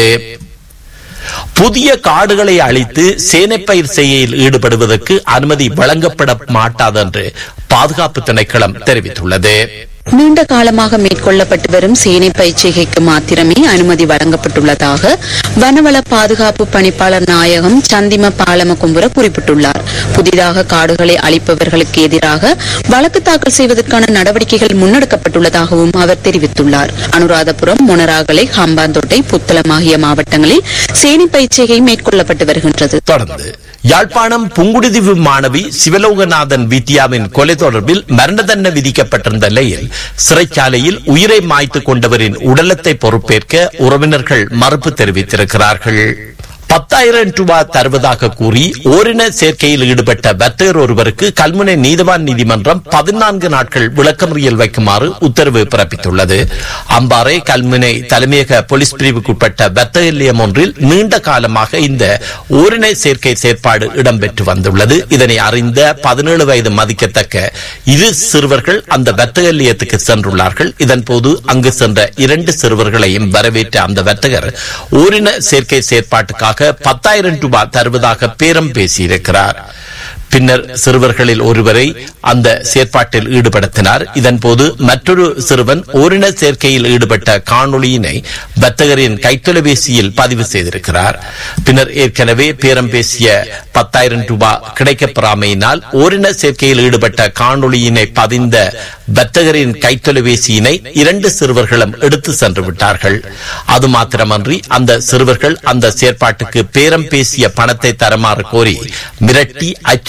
புதிய காடுகளை அழித்து சேனைப்பயிர் செய்கையில் ஈடுபடுவதற்கு அனுமதி வழங்கப்பட மாட்டாது என்று பாதுகாப்பு திணைக்களம் தெரிவித்துள்ளது நீண்ட காலமாக மேற்கொள்ளப்பட்டு வரும் சேனை பயிற்சிகைக்கு மாத்திரமே அனுமதி வழங்கப்பட்டுள்ளதாக வனவள பாதுகாப்பு பணிப்பாளர் நாயகம் சந்திம பாலம கும்புர குறிப்பிட்டுள்ளார் புதிதாக காடுகளை அழிப்பவர்களுக்கு எதிராக வழக்கு தாக்கல் செய்வதற்கான நடவடிக்கைகள் முன்னெடுக்கப்பட்டுள்ளதாகவும் அவர் தெரிவித்துள்ளார் அனுராதபுரம் மொனராகலை ஹம்பாந்தோட்டை புத்தளம் ஆகிய மாவட்டங்களில் சேனை பயிற்சிகை மேற்கொள்ளப்பட்டு வருகின்றது தொடர்ந்து யாழ்ப்பாணம் புங்குடுதீவு மாணவி சிவலோகநாதன் வித்யாவின் கொலை தொடர்பில் மரண தண்டனை விதிக்கப்பட்டிருந்த நிலையில் சிறைச்சாலையில் உயிரை மாய்த்து கொண்டவரின் உடலத்தை பொறுப்பேற்க உறவினர்கள் மறுப்பு தெரிவித்திருக்கிறார்கள் பத்தாயிரம் ரூபாய் தருவதாக கூறி ஓரின சேர்க்கையில் ஈடுபட்ட வர்த்தகர் ஒருவருக்கு கல்முனை நீதவான் நீதிமன்றம் பதினான்கு நாட்கள் விளக்கமறியல் வைக்குமாறு உத்தரவு பிறப்பித்துள்ளது அம்பாறை கல்முனை தலைமையக போலீஸ் பிரிவுக்குட்பட்ட வர்த்தக நிலையம் ஒன்றில் நீண்ட காலமாக இந்த ஓரின சேர்க்கை செயற்பாடு இடம்பெற்று வந்துள்ளது இதனை அறிந்த பதினேழு வயது மதிக்கத்தக்க இரு சிறுவர்கள் அந்த வர்த்தக நிலையத்துக்கு சென்றுள்ளார்கள் இதன்போது அங்கு சென்ற இரண்டு சிறுவர்களையும் வரவேற்ற அந்த வர்த்தகர் ஓரின சேர்க்கை செயற்பாட்டுக்காக பத்தாயிரம் ரூபாய் தருவதாக பேரம் பேசியிருக்கிறார் பின்னர் சிறுவர்களில் ஒருவரை அந்த செயற்பாட்டில் ஈடுபடுத்தினார் இதன்போது மற்றொரு சிறுவன் ஓரின சேர்க்கையில் ஈடுபட்ட காணொளியினை வர்த்தகரின் கைத்தொலைபேசியில் பதிவு செய்திருக்கிறார் பின்னர் ஏற்கனவே பேரம் பேசிய பத்தாயிரம் ரூபாய் கிடைக்கப்பெறாமையினால் ஓரின சேர்க்கையில் ஈடுபட்ட காணொளியினை பதிந்த வர்த்தகரின் கைத்தொலைபேசியினை இரண்டு சிறுவர்களும் எடுத்து சென்று விட்டார்கள் அது மாத்திரமன்றி அந்த சிறுவர்கள் அந்த செயற்பாட்டுக்கு பேரம் பேசிய பணத்தை தருமாறு கோரி மிரட்டி அச்சுறுத்தி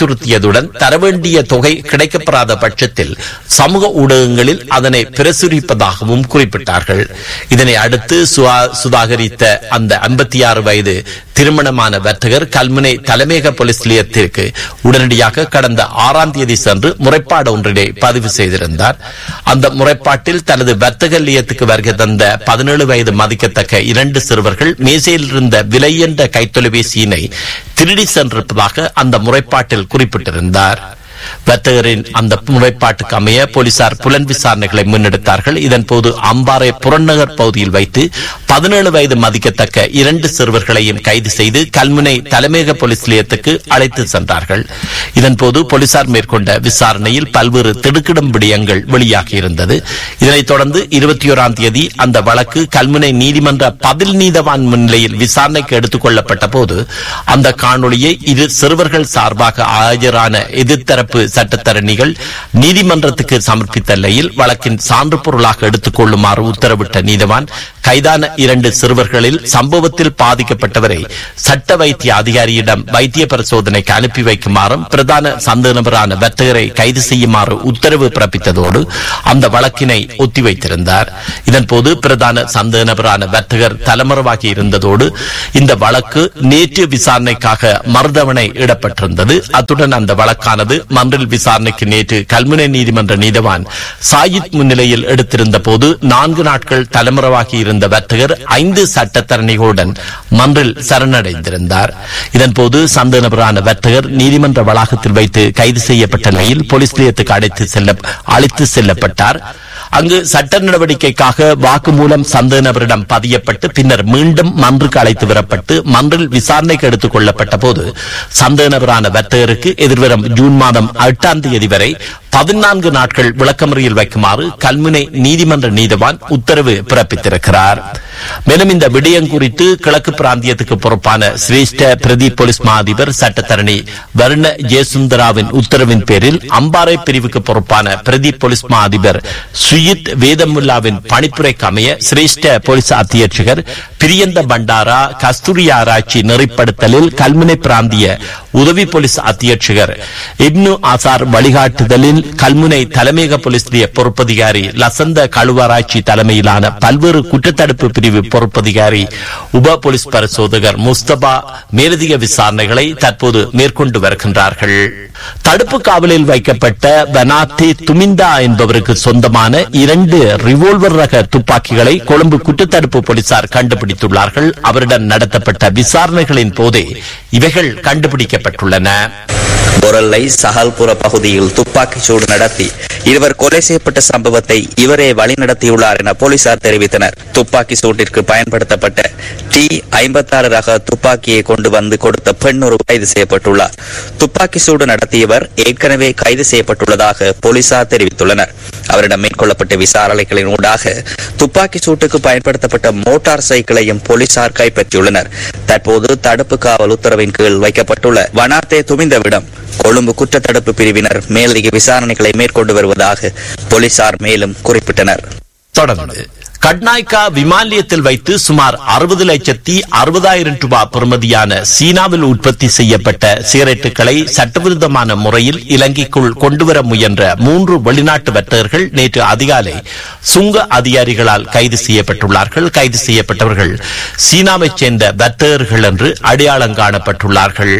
அச்சுறுத்தியதுடன் தரவேண்டிய தொகை கிடைக்கப்பெறாத பட்சத்தில் சமூக ஊடகங்களில் அதனை பிரசுரிப்பதாகவும் குறிப்பிட்டார்கள் இதனை அடுத்து சுவா- சுதாகரித்த அந்த ஐம்பத்தி ஆறு வயது திருமணமான வர்த்தகர் கல்முனை தலைமையக போலீஸ் நிலையத்திற்கு உடனடியாக கடந்த ஆறாம் தேதி சென்று முறைப்பாடு ஒன்றினை பதிவு செய்திருந்தார் அந்த முறைப்பாட்டில் தனது வர்த்தக நிலையத்துக்கு வருகை தந்த பதினேழு வயது மதிக்கத்தக்க இரண்டு சிறுவர்கள் மேசையில் இருந்த விலை என்ற கைத்தொலைபேசியினை திருடி சென்றிருப்பதாக அந்த முறைப்பாட்டில் குறிப்பிட்டிருந்தார் வர்த்தகரின் அந்த முறைப்பாட்டுக்கு அமைய போலீசார் புலன் விசாரணைகளை முன்னெடுத்தார்கள் இதன்போது அம்பாறை புறநகர் பகுதியில் வைத்து பதினேழு வயது மதிக்கத்தக்க இரண்டு சிறுவர்களையும் கைது செய்து கல்முனை தலைமையக போலீஸ் நிலையத்துக்கு அழைத்து சென்றார்கள் இதன்போது போலீசார் மேற்கொண்ட விசாரணையில் பல்வேறு திடுக்கிடும் விடயங்கள் வெளியாகியிருந்தது இதனைத் தொடர்ந்து இருபத்தி ஓராம் தேதி அந்த வழக்கு கல்முனை நீதிமன்ற பதில் நீதவான் முன்னிலையில் விசாரணைக்கு எடுத்துக் கொள்ளப்பட்ட போது அந்த காணொளியை இரு சிறுவர்கள் சார்பாக ஆஜரான எதிர்த்தரப்பு சட்டத்தரணிகள் நீதிமன்றத்துக்கு சமர்ப்பித்த நிலையில் வழக்கின் சான்று பொருளாக எடுத்துக் கொள்ளுமாறு உத்தரவிட்ட நீதவான் கைதான இரண்டு சிறுவர்களில் சம்பவத்தில் பாதிக்கப்பட்டவரை சட்ட வைத்திய அதிகாரியிடம் வைத்திய பரிசோதனைக்கு அனுப்பி வைக்குமாறும் பிரதான சந்த நபரான வர்த்தகரை கைது செய்யுமாறு உத்தரவு பிறப்பித்ததோடு அந்த வழக்கினை ஒத்திவைத்திருந்தார் இதன்போது பிரதான சந்த நபரான வர்த்தகர் தலைமறைவாகி இருந்ததோடு இந்த வழக்கு நேற்று விசாரணைக்காக மறுதவணை இடப்பட்டிருந்தது அத்துடன் அந்த வழக்கானது மன்றில் விசாரணைக்கு நேற்று கல்முனை நீதிமன்ற நீதவான் சாயித் முன்னிலையில் எடுத்திருந்த போது நான்கு நாட்கள் தலைமறைவாகி இருந்த வர்த்தகர் ஐந்து சட்டத்தரணிகளுடன் மன்றில் சரணடைந்திருந்தார் இதன்போது சந்த நபரான வர்த்தகர் நீதிமன்ற வளாகத்தில் வைத்து கைது செய்யப்பட்ட நிலையில் போலீஸ் நிலையத்துக்கு அழைத்து செல்ல அழைத்து செல்லப்பட்டார் அங்கு சட்ட நடவடிக்கைக்காக வாக்குமூலம் சந்தேக நபரிடம் பதியப்பட்டு பின்னர் மீண்டும் மன்றுக்கு அழைத்து வரப்பட்டு மன்றில் விசாரணைக்கு எடுத்துக் கொள்ளப்பட்ட போது சந்தேக நபரான வர்த்தகருக்கு எதிர்வரும் ஜூன் மாதம் எட்டாம் தேதி வரை பதினான்கு நாட்கள் விளக்கமறியில் வைக்குமாறு கல்முனை நீதிமன்ற நீதவான் உத்தரவு பிறப்பித்திருக்கிறார் மேலும் இந்த விடயம் குறித்து கிழக்கு பிராந்தியத்துக்கு பொறுப்பான சிரேஷ்ட பிரதி போலீஸ் மா அதிபர் சட்டத்தரணி வருண ஜெயசுந்தராவின் உத்தரவின் பேரில் அம்பாறை பிரிவுக்கு பொறுப்பான பிரதி போலீஸ் மா அதிபர் சுயித் வேதமுல்லாவின் பணிப்புரைக்கு அமைய சிரேஷ்ட போலீஸ் அத்தியட்சகர் பிரியந்த பண்டாரா கஸ்தூரி ஆராய்ச்சி நெறிப்படுத்தலில் கல்முனை பிராந்திய உதவி போலீஸ் அத்தியட்சகர் இப்னு ஆசார் வழிகாட்டுதலில் கல்முனை தலைமையக போலீஸ் நிலைய பொறுப்பதிகாரி லசந்த கழுவாராய்ச்சி தலைமையிலான பல்வேறு குற்றத்தடுப்பு பிரிவு பொறுப்பதிகாரி உப போலீஸ் பரிசோதகர் முஸ்தபா மேலதிக விசாரணைகளை தற்போது மேற்கொண்டு வருகின்றார்கள் தடுப்பு காவலில் வைக்கப்பட்ட பனாத்தி துமிந்தா என்பவருக்கு சொந்தமான இரண்டு ரிவோல்வர் ரக துப்பாக்கிகளை கொழும்பு குற்றத்தடுப்பு போலீசார் கண்டுபிடித்துள்ளார்கள் அவரிடம் நடத்தப்பட்ட விசாரணைகளின் போதே இவைகள் கண்டுபிடிக்கப்பட்டுள்ளன பொரல்லை சஹல்புர பகுதியில் துப்பாக்கிச் சூடு நடத்தி இருவர் கொலை செய்யப்பட்ட சம்பவத்தை இவரே வழிநடத்தியுள்ளார் என போலீசார் தெரிவித்தனர் துப்பாக்கி சூட்டிற்கு பயன்படுத்தப்பட்ட டி ஐம்பத்தாறு ரக துப்பாக்கியை கொண்டு வந்து கொடுத்த பெண் ஒரு கைது செய்யப்பட்டுள்ளார் துப்பாக்கி சூடு நடத்தியவர் ஏற்கனவே கைது செய்யப்பட்டுள்ளதாக போலீசார் தெரிவித்துள்ளனர் அவரிடம் மேற்கொள்ளப்பட்ட விசாரணைகளின் ஊடாக துப்பாக்கி சூட்டுக்கு பயன்படுத்தப்பட்ட மோட்டார் சைக்கிளையும் போலீசார் கைப்பற்றியுள்ளனர் தற்போது தடுப்பு காவல் உத்தரவின் கீழ் வைக்கப்பட்டுள்ள வனாத்தே துமிந்தவிடம் கொழும்பு குற்றத்தடுப்பு பிரிவினர் மேலதிக விசாரணைகளை மேற்கொண்டு வருவதாக போலீசார் மேலும் குறிப்பிட்டனர் தொடர்ந்து கட்நாய்கா விமான நிலையத்தில் வைத்து சுமார் அறுபது லட்சத்தி அறுபதாயிரம் ரூபாய் பெறுமதியான சீனாவில் உற்பத்தி செய்யப்பட்ட சிகரெட்டுகளை சட்டவிரோதமான முறையில் இலங்கைக்குள் கொண்டுவர முயன்ற மூன்று வெளிநாட்டு வர்த்தகர்கள் நேற்று அதிகாலை சுங்க அதிகாரிகளால் கைது செய்யப்பட்டுள்ளார்கள் கைது செய்யப்பட்டவர்கள் சீனாவைச் சேர்ந்த வர்த்தகர்கள் என்று அடையாளம் காணப்பட்டுள்ளார்கள்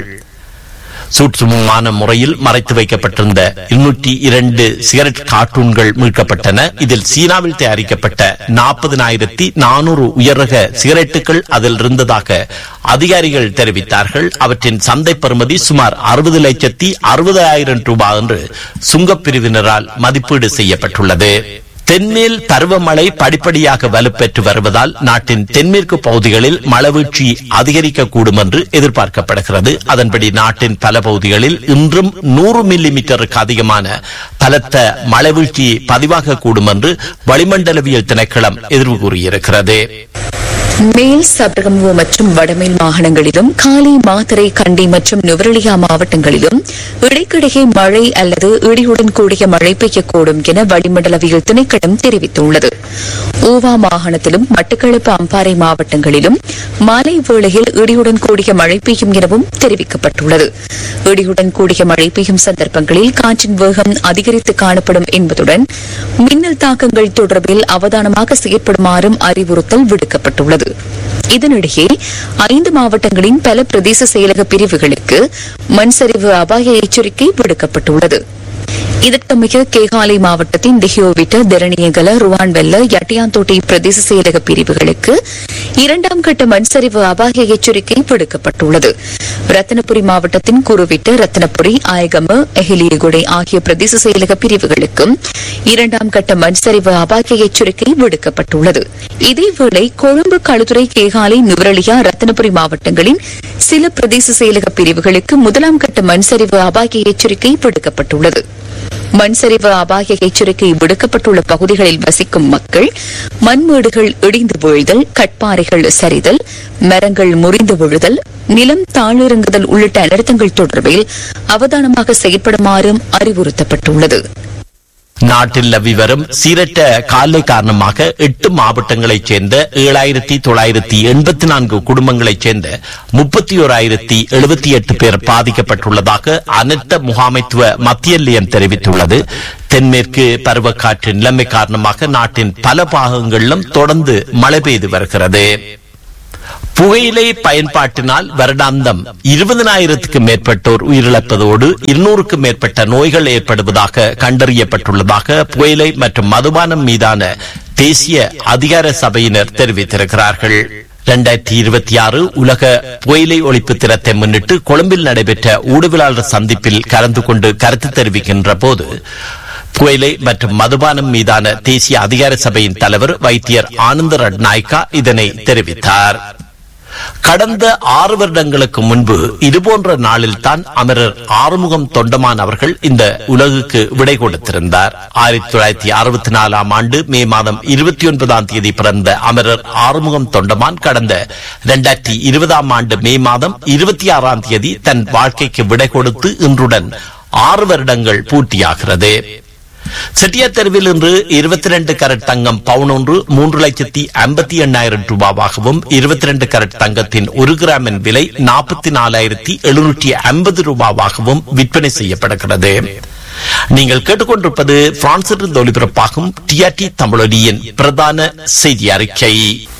சூட்சுமமான முறையில் மறைத்து வைக்கப்பட்டிருந்த இருநூற்றி இரண்டு சிகரெட் கார்ட்டூன்கள் மீட்கப்பட்டன இதில் சீனாவில் தயாரிக்கப்பட்ட நாற்பதினாயிரத்தி நானூறு உயர்ரக சிகரெட்டுகள் அதில் இருந்ததாக அதிகாரிகள் தெரிவித்தார்கள் அவற்றின் சந்தை பெறுமதி சுமார் அறுபது லட்சத்தி அறுபதாயிரம் ரூபாய் என்று சுங்கப் பிரிவினரால் மதிப்பீடு செய்யப்பட்டுள்ளது தென்மேல் பருவமழை படிப்படியாக வலுப்பெற்று வருவதால் நாட்டின் தென்மேற்கு பகுதிகளில் மழவீழ்ச்சி அதிகரிக்கக்கூடும் என்று எதிர்பார்க்கப்படுகிறது அதன்படி நாட்டின் பல பகுதிகளில் இன்றும் நூறு மில்லி மீட்டருக்கு அதிகமான பலத்த மழைவீழ்ச்சி பதிவாகக்கூடும் என்று வளிமண்டலவியல் திணைக்களம் எதிர்வு கூறியிருக்கிறது மேல் சபரகமுவ மற்றும் வடமேல் மாகாணங்களிலும் காலி மாத்தரை கண்டி மற்றும் நுவரலியா மாவட்டங்களிலும் இடைக்கிடையே மழை அல்லது இடியுடன் கூடிய மழை பெய்யக்கூடும் என வளிமண்டலவியல் திணைக்களம் தெரிவித்துள்ளது ஊவா மாகாணத்திலும் மட்டக்களப்பு அம்பாறை மாவட்டங்களிலும் மாலை வேளையில் இடியுடன் கூடிய மழை பெய்யும் எனவும் தெரிவிக்கப்பட்டுள்ளது இடியுடன் கூடிய மழை பெய்யும் சந்தர்ப்பங்களில் காற்றின் வேகம் அதிகரித்து காணப்படும் என்பதுடன் மின்னல் தாக்கங்கள் தொடர்பில் அவதானமாக செயற்படுமாறும் அறிவுறுத்தல் விடுக்கப்பட்டுள்ளது இதனிடையே ஐந்து மாவட்டங்களின் பல பிரதேச செயலக பிரிவுகளுக்கு மண்சரிவு அபாய எச்சரிக்கை விடுக்கப்பட்டுள்ளது இதற்கமைய கேகாலை மாவட்டத்தின் திஹியோவிட்ட தெரணியகல ருவான்வெல்ல யட்டியாந்தோட்டை பிரதேச செயலக பிரிவுகளுக்கு இரண்டாம் கட்ட மண்சரிவு அபாய எச்சரிக்கை விடுக்கப்பட்டுள்ளது ரத்தினபுரி மாவட்டத்தின் குருவிட்ட ரத்தினபுரி ஆயகம எஹிலியகுடை ஆகிய பிரதேச செயலக பிரிவுகளுக்கும் இரண்டாம் கட்ட மண்சரிவு அபாய எச்சரிக்கை விடுக்கப்பட்டுள்ளது இதேவேளை கொழும்பு களுத்துறை கேகாலை நுவரலியா ரத்தினபுரி மாவட்டங்களின் சில பிரதேச செயலக பிரிவுகளுக்கு முதலாம் கட்ட மண்சரிவு அபாய எச்சரிக்கை விடுக்கப்பட்டுள்ளது மண்சரிவு அபாய எச்சரிக்கை விடுக்கப்பட்டுள்ள பகுதிகளில் வசிக்கும் மக்கள் மண்மேடுகள் இடிந்து வீழ்தல் கட்பாறைகள் சரிதல் மரங்கள் முறிந்து விழுதல் நிலம் தாழிறங்குதல் உள்ளிட்ட அனர்த்தங்கள் தொடர்பில் அவதானமாக செயற்படுமாறும் அறிவுறுத்தப்பட்டுள்ளது நாட்டில் நிலவி வரும் சீரற்ற காலை காரணமாக எட்டு மாவட்டங்களைச் சேர்ந்த ஏழாயிரத்தி தொள்ளாயிரத்தி எண்பத்தி நான்கு குடும்பங்களைச் சேர்ந்த முப்பத்தி ஓராயிரத்தி எழுபத்தி எட்டு பேர் பாதிக்கப்பட்டுள்ளதாக அனர்த்த முகாமைத்துவ மத்திய நிலையம் தெரிவித்துள்ளது தென்மேற்கு பருவக்காற்று நிலைமை காரணமாக நாட்டின் பல பாகங்களிலும் தொடர்ந்து மழை பெய்து வருகிறது புகையிலை பயன்பாட்டினால் வருடாந்தம் இருபதனாயிரத்துக்கும் மேற்பட்டோர் உயிரிழப்பதோடு இருநூறுக்கும் மேற்பட்ட நோய்கள் ஏற்படுவதாக கண்டறியப்பட்டுள்ளதாக புகையிலை மற்றும் மதுபானம் மீதான தேசிய அதிகார சபையினர் தெரிவித்திருக்கிறார்கள் இரண்டாயிரத்தி இருபத்தி ஆறு உலக புகையிலை ஒழிப்பு தினத்தை முன்னிட்டு கொழும்பில் நடைபெற்ற ஊடகவியலாளர் சந்திப்பில் கலந்து கொண்டு கருத்து தெரிவிக்கின்ற போது புகையிலை மற்றும் மதுபானம் மீதான தேசிய அதிகார சபையின் தலைவர் வைத்தியர் ஆனந்த ரட்நாயக்கா இதனை தெரிவித்தார் கடந்த ஆறு வருடங்களுக்கு முன்பு இதுபோன்ற நாளில் தான் அமரர் ஆறுமுகம் தொண்டமான் அவர்கள் இந்த உலகுக்கு விடை கொடுத்திருந்தார் ஆயிரத்தி தொள்ளாயிரத்தி அறுபத்தி நாலாம் ஆண்டு மே மாதம் இருபத்தி ஒன்பதாம் தேதி பிறந்த அமரர் ஆறுமுகம் தொண்டமான் கடந்த இரண்டாயிரத்தி இருபதாம் ஆண்டு மே மாதம் இருபத்தி ஆறாம் தேதி தன் வாழ்க்கைக்கு விடை கொடுத்து இன்றுடன் ஆறு வருடங்கள் பூர்த்தியாகிறது செட்டியார் தெருவில் இன்று இருபத்தி ரெண்டு கரட் தங்கம் பவுன் ஒன்று மூன்று லட்சத்தி ஐம்பத்தி எண்ணாயிரம் ரூபாவாகவும் இருபத்தி ரெண்டு கரட் தங்கத்தின் ஒரு கிராமின் விலை நாற்பத்தி நாலாயிரத்தி எழுநூற்றி ஐம்பது ரூபாவாகவும் விற்பனை செய்யப்படுகிறது நீங்கள் கேட்டுக்கொண்டிருப்பது பிரான்சிலிருந்து ஒலிபரப்பாகும் டிஆர்டி தமிழொலியின் பிரதான செய்தி அறிக்கை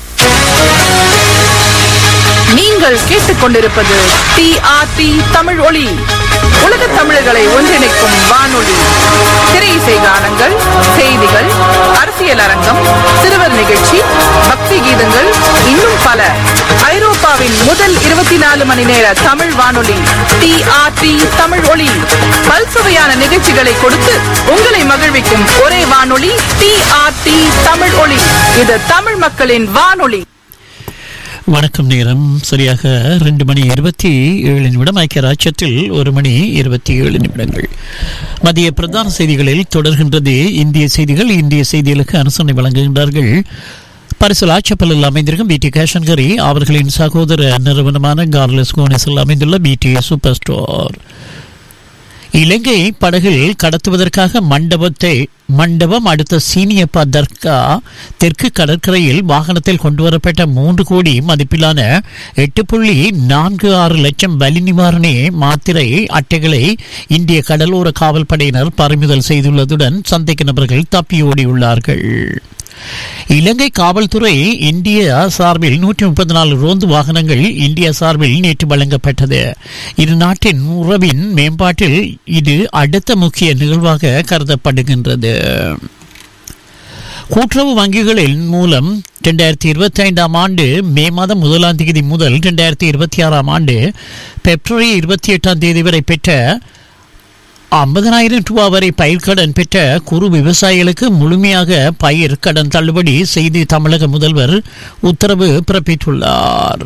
நீங்கள் கேட்டுக்கொண்டிருப்பது டிஆர்டி தமிழ் ஒளி உலக தமிழர்களை ஒன்றிணைக்கும் வானொலி திரை இசை கானங்கள் செய்திகள் அரசியல் அரங்கம் சிறுவர் நிகழ்ச்சி பக்தி கீதங்கள் இன்னும் பல ஐரோப்பாவின் முதல் இருபத்தி நாலு மணி நேர தமிழ் வானொலி டிஆர்டி தமிழ் ஒளி பல்சுவையான நிகழ்ச்சிகளை கொடுத்து உங்களை மகிழ்விக்கும் ஒரே வானொலி டிஆர்டி தமிழ் ஒளி இது தமிழ் மக்களின் வானொலி வணக்கம் நேரம் சரியாக ரெண்டு மணி இருபத்தி ஏழு நிமிடம் ஐக்கிய ராஜ்யத்தில் ஒரு மணி இருபத்தி ஏழு நிமிடங்கள் மதிய பிரதான செய்திகளில் தொடர்கின்றது இந்திய செய்திகள் இந்திய செய்திகளுக்கு அனுசரணை வழங்குகின்றார்கள் பரிசல் ஆட்சப்பலில் அமைந்திருக்கும் பிடி கேஷன்கரி அவர்களின் சகோதர நிறுவனமான கார்லஸ் கோனஸில் அமைந்துள்ள பிடி சூப்பர் ஸ்டோர் இலங்கை படகில் கடத்துவதற்காக மண்டபத்தை மண்டபம் அடுத்த சீனியப்பா தர்கா தெற்கு கடற்கரையில் வாகனத்தில் கொண்டுவரப்பட்ட மூன்று கோடி மதிப்பிலான எட்டு புள்ளி நான்கு ஆறு லட்சம் வலி நிவாரண மாத்திரை அட்டைகளை இந்திய கடலோர காவல் படையினர் பறிமுதல் செய்துள்ளதுடன் சந்தேக நபர்கள் தப்பியோடியுள்ளார்கள் இலங்கை காவல்துறை இந்திய சார்பில் நூற்றி முப்பத்தி நாலு ரோந்து வாகனங்கள் இந்திய சார்பில் நேற்று வழங்கப்பட்டது இரு நாட்டின் உறவின் மேம்பாட்டில் இது அடுத்த முக்கிய நிகழ்வாக கருதப்படுகின்றது கூட்டுறவு வங்கிகளின் மூலம் இரண்டாயிரத்தி இருபத்தி ஐந்தாம் ஆண்டு மே மாதம் முதலாம் தேதி முதல் இரண்டாயிரத்தி இருபத்தி ஆறாம் ஆண்டு பிப்ரவரி இருபத்தி எட்டாம் தேதி வரை பெற்ற ஐம்பதனாயிரம் ரூபாய் வரை பயிர்க்கடன் பெற்ற குறு விவசாயிகளுக்கு முழுமையாக பயிர் கடன் தள்ளுபடி செய்து தமிழக முதல்வர் உத்தரவு பிறப்பித்துள்ளார்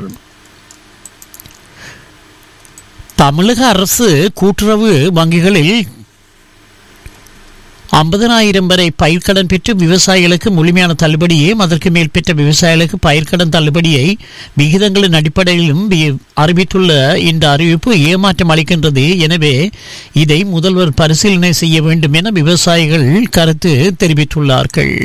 தமிழக அரசு கூட்டுறவு வங்கிகளில் ஐம்பதனாயிரம் வரை பயிர்க்கடன் பெற்று விவசாயிகளுக்கு முழுமையான தள்ளுபடியையும் அதற்கு மேல் பெற்ற விவசாயிகளுக்கு பயிர்க்கடன் தள்ளுபடியை விகிதங்களின் அடிப்படையிலும் வி- அறிவித்துள்ள இந்த அறிவிப்பு ஏமாற்றம் அளிக்கின்றது எனவே இதை முதல்வர் பரிசீலனை செய்ய வேண்டும் என விவசாயிகள் கருத்து தெரிவித்துள்ளார்கள்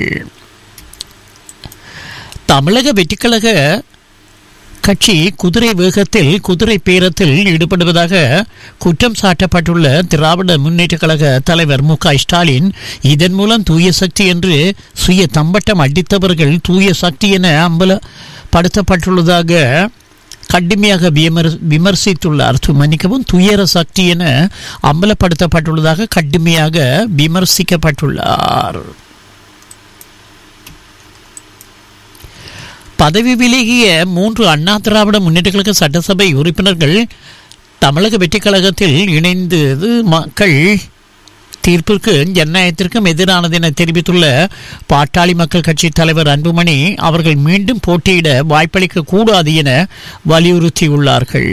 தமிழக வெற்றிக்கழக கட்சி குதிரை வேகத்தில் குதிரை பேரத்தில் ஈடுபடுவதாக குற்றம் சாட்டப்பட்டுள்ள திராவிட முன்னேற்றக் கழக தலைவர் மு க ஸ்டாலின் இதன் மூலம் தூய சக்தி என்று சுய தம்பட்டம் அடித்தவர்கள் தூய சக்தி என அம்பலப்படுத்தப்பட்டுள்ளதாக கடுமையாக விமர் விமர்சித்துள்ளார் து- மன்னிக்கவும் துயர சக்தி என அம்பலப்படுத்தப்பட்டுள்ளதாக கடுமையாக விமர்சிக்கப்பட்டுள்ளார் பதவி விலகிய மூன்று அண்ணா திராவிட முன்னேற்ற கழக சட்டசபை உறுப்பினர்கள் தமிழக வெற்றிக் கழகத்தில் இணைந்தது மக்கள் தீர்ப்பிற்கு ஜனநாயகத்திற்கும் எதிரானது என தெரிவித்துள்ள பாட்டாளி மக்கள் கட்சி தலைவர் அன்புமணி அவர்கள் மீண்டும் போட்டியிட வாய்ப்பளிக்க கூடாது என வலியுறுத்தியுள்ளார்கள்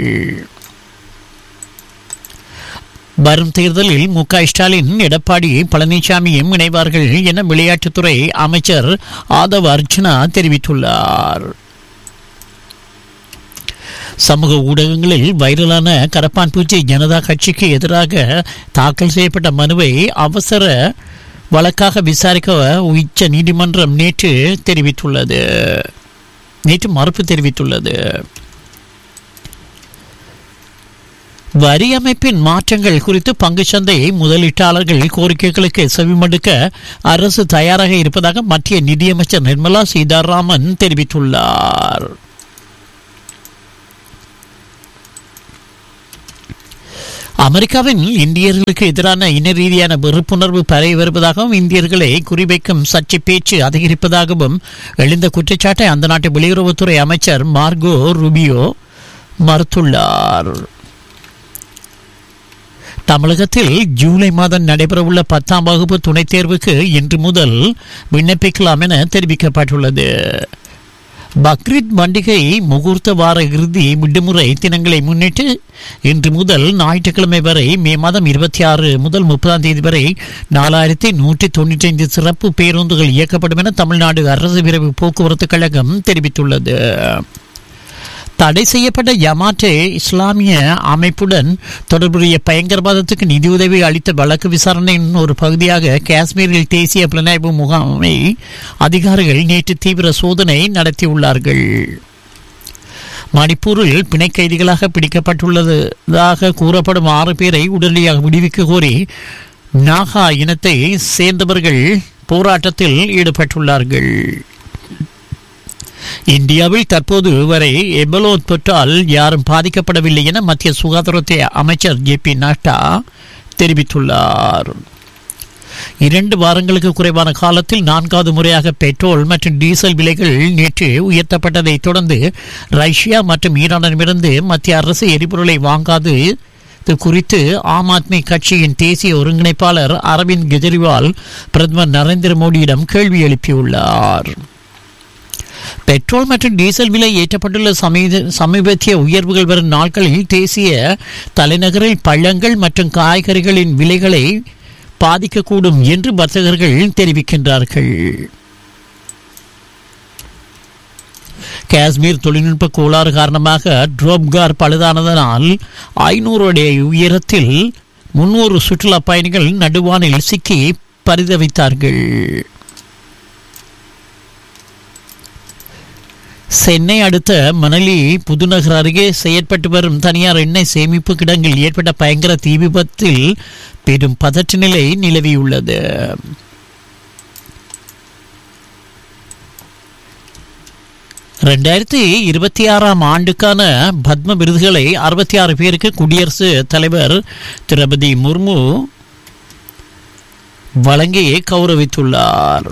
வரும் தேர்தலில் மு க ஸ்டாலின் எடப்பாடி பழனிசாமியும் இணைவார்கள் என விளையாட்டுத்துறை அமைச்சர் ஆதவ் அர்ஜுனா தெரிவித்துள்ளார் சமூக ஊடகங்களில் வைரலான கரப்பான் பூச்சி ஜனதா கட்சிக்கு எதிராக தாக்கல் செய்யப்பட்ட மனுவை அவசர வழக்காக விசாரிக்க உச்ச நீதிமன்றம் நேற்று தெரிவித்துள்ளது நேற்று மறுப்பு தெரிவித்துள்ளது வரி அமைப்பின் மாற்றங்கள் குறித்து பங்குச்சந்தை முதலீட்டாளர்கள் கோரிக்கைகளுக்கு செவிமடுக்க அரசு தயாராக இருப்பதாக மத்திய நிதியமைச்சர் நிர்மலா சீதாராமன் தெரிவித்துள்ளார் அமெரிக்காவின் இந்தியர்களுக்கு எதிரான இன ரீதியான வெறுப்புணர்வு பரவி வருவதாகவும் இந்தியர்களை குறிவைக்கும் சர்ச்சை பேச்சு அதிகரிப்பதாகவும் எழுந்த குற்றச்சாட்டை அந்த நாட்டு வெளியுறவுத்துறை அமைச்சர் மார்கோ ருபியோ மறுத்துள்ளார் தமிழகத்தில் ஜூலை மாதம் நடைபெறவுள்ள பத்தாம் வகுப்பு துணைத் தேர்வுக்கு இன்று முதல் விண்ணப்பிக்கலாம் என தெரிவிக்கப்பட்டுள்ளது பக்ரீத் பண்டிகை முகூர்த்த வார இறுதி விடுமுறை தினங்களை முன்னிட்டு இன்று முதல் ஞாயிற்றுக்கிழமை வரை மே மாதம் இருபத்தி ஆறு முதல் முப்பதாம் தேதி வரை நாலாயிரத்தி நூற்றி தொண்ணூற்றி ஐந்து சிறப்பு பேருந்துகள் இயக்கப்படும் என தமிழ்நாடு அரசு விரைவு போக்குவரத்து கழகம் தெரிவித்துள்ளது தடை செய்யப்பட்ட ஜமாத்தே இஸ்லாமிய அமைப்புடன் தொடர்புடைய பயங்கரவாதத்துக்கு நிதியுதவி அளித்த வழக்கு விசாரணையின் ஒரு பகுதியாக காஷ்மீரில் தேசிய புலனாய்வு முகாமை அதிகாரிகள் நேற்று தீவிர சோதனை நடத்தியுள்ளார்கள் மணிப்பூரில் பிணை கைதிகளாக பிடிக்கப்பட்டுள்ளதாக கூறப்படும் ஆறு பேரை உடனடியாக விடுவிக்க கோரி நாகா இனத்தை சேர்ந்தவர்கள் போராட்டத்தில் ஈடுபட்டுள்ளார்கள் இந்தியாவில் தற்போது வரை எபலோ தொற்றால் யாரும் பாதிக்கப்படவில்லை என மத்திய சுகாதாரத்துறை அமைச்சர் ஜே பி நட்டா தெரிவித்துள்ளார் இரண்டு வாரங்களுக்கு குறைவான காலத்தில் நான்காவது முறையாக பெட்ரோல் மற்றும் டீசல் விலைகள் நேற்று உயர்த்தப்பட்டதை தொடர்ந்து ரஷ்யா மற்றும் ஈரானிடமிருந்து மத்திய அரசு எரிபொருளை வாங்காது இது குறித்து ஆம் ஆத்மி கட்சியின் தேசிய ஒருங்கிணைப்பாளர் அரவிந்த் கெஜ்ரிவால் பிரதமர் நரேந்திர மோடியிடம் கேள்வி எழுப்பியுள்ளார் பெட்ரோல் மற்றும் டீசல் விலை ஏற்றப்பட்டுள்ள சமீத சமீபத்திய உயர்வுகள் வரும் நாட்களில் தேசிய தலைநகரில் பழங்கள் மற்றும் காய்கறிகளின் விலைகளை பாதிக்கக்கூடும் என்று வர்த்தகர்கள் தெரிவிக்கின்றார்கள் காஷ்மீர் தொழில்நுட்ப கோளாறு காரணமாக ட்ரோப்கார் பழுதானதனால் ஐநூறு அடி உயரத்தில் முன்னூறு சுற்றுலா பயணிகள் நடுவானில் சிக்கி பரிதவித்தார்கள் சென்னை அடுத்த மணலி புதுநகர் அருகே செயற்பட்டு வரும் தனியார் எண்ணெய் சேமிப்பு கிடங்கில் ஏற்பட்ட பயங்கர தீ விபத்தில் பெரும் பதற்ற நிலை நிலவியுள்ளது ரெண்டாயிரத்தி இருபத்தி ஆறாம் ஆண்டுக்கான பத்ம விருதுகளை அறுபத்தி ஆறு பேருக்கு குடியரசு தலைவர் திரௌபதி முர்மு வழங்கி கௌரவித்துள்ளார்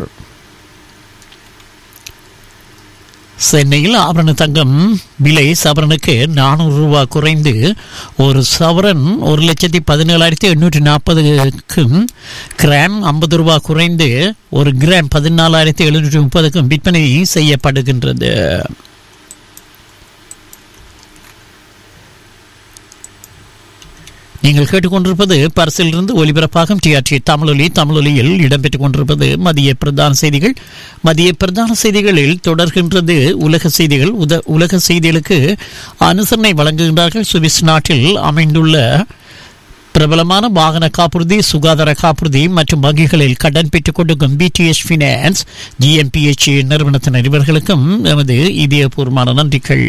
சென்னையில் ஆபரண தங்கம் விலை சவரனுக்கு நானூறு ரூபாய் குறைந்து ஒரு சவரன் ஒரு லட்சத்தி பதினேழாயிரத்தி எண்ணூற்றி நாற்பதுக்கும் கிராம் ஐம்பது ரூபாய் குறைந்து ஒரு கிராம் பதினாலாயிரத்தி எழுநூற்றி முப்பதுக்கும் விற்பனை செய்யப்படுகின்றது நீங்கள் கேட்டுக்கொண்டிருப்பது பரிசிலிருந்து ஒலிபரப்பாகும் டிஆர்டி தமிழொலி தமிழொலியில் இடம்பெற்றுக் கொண்டிருப்பது மதிய பிரதான செய்திகள் மதிய பிரதான செய்திகளில் தொடர்கின்றது உலக செய்திகள் உத உலக செய்திகளுக்கு அனுசரணை வழங்குகின்றார்கள் சுவிஸ் நாட்டில் அமைந்துள்ள பிரபலமான வாகன காப்புறுதி சுகாதார காப்புறுதி மற்றும் வங்கிகளில் கடன் பெற்றுக் கொடுக்கும் பிடிஎஸ் பினான்ஸ் ஜிஎம்பிஎச் நிறுவனத்தினர் இவர்களுக்கும் எமது இதயபூர்வமான நன்றிகள்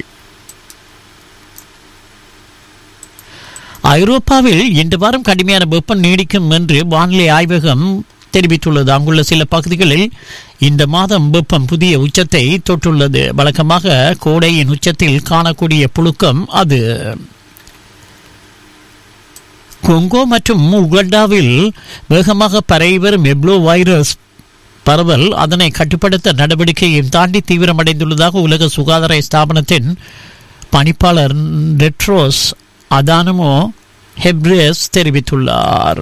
ஐரோப்பாவில் இந்த வாரம் கடுமையான வெப்பம் நீடிக்கும் என்று வானிலை ஆய்வகம் தெரிவித்துள்ளது அங்குள்ள சில பகுதிகளில் இந்த மாதம் வெப்பம் புதிய உச்சத்தை தொட்டுள்ளது வழக்கமாக கோடையின் உச்சத்தில் காணக்கூடிய புழுக்கம் அது கொங்கோ மற்றும் உகண்டாவில் வேகமாக பரவி வரும் எப்ளோ வைரஸ் பரவல் அதனை கட்டுப்படுத்த நடவடிக்கையும் தாண்டி தீவிரமடைந்துள்ளதாக உலக சுகாதார ஸ்தாபனத்தின் பணிப்பாளர் ரெட்ரோஸ் அதானமோ ஹெப்ரேஸ் தெரிவித்துள்ளார்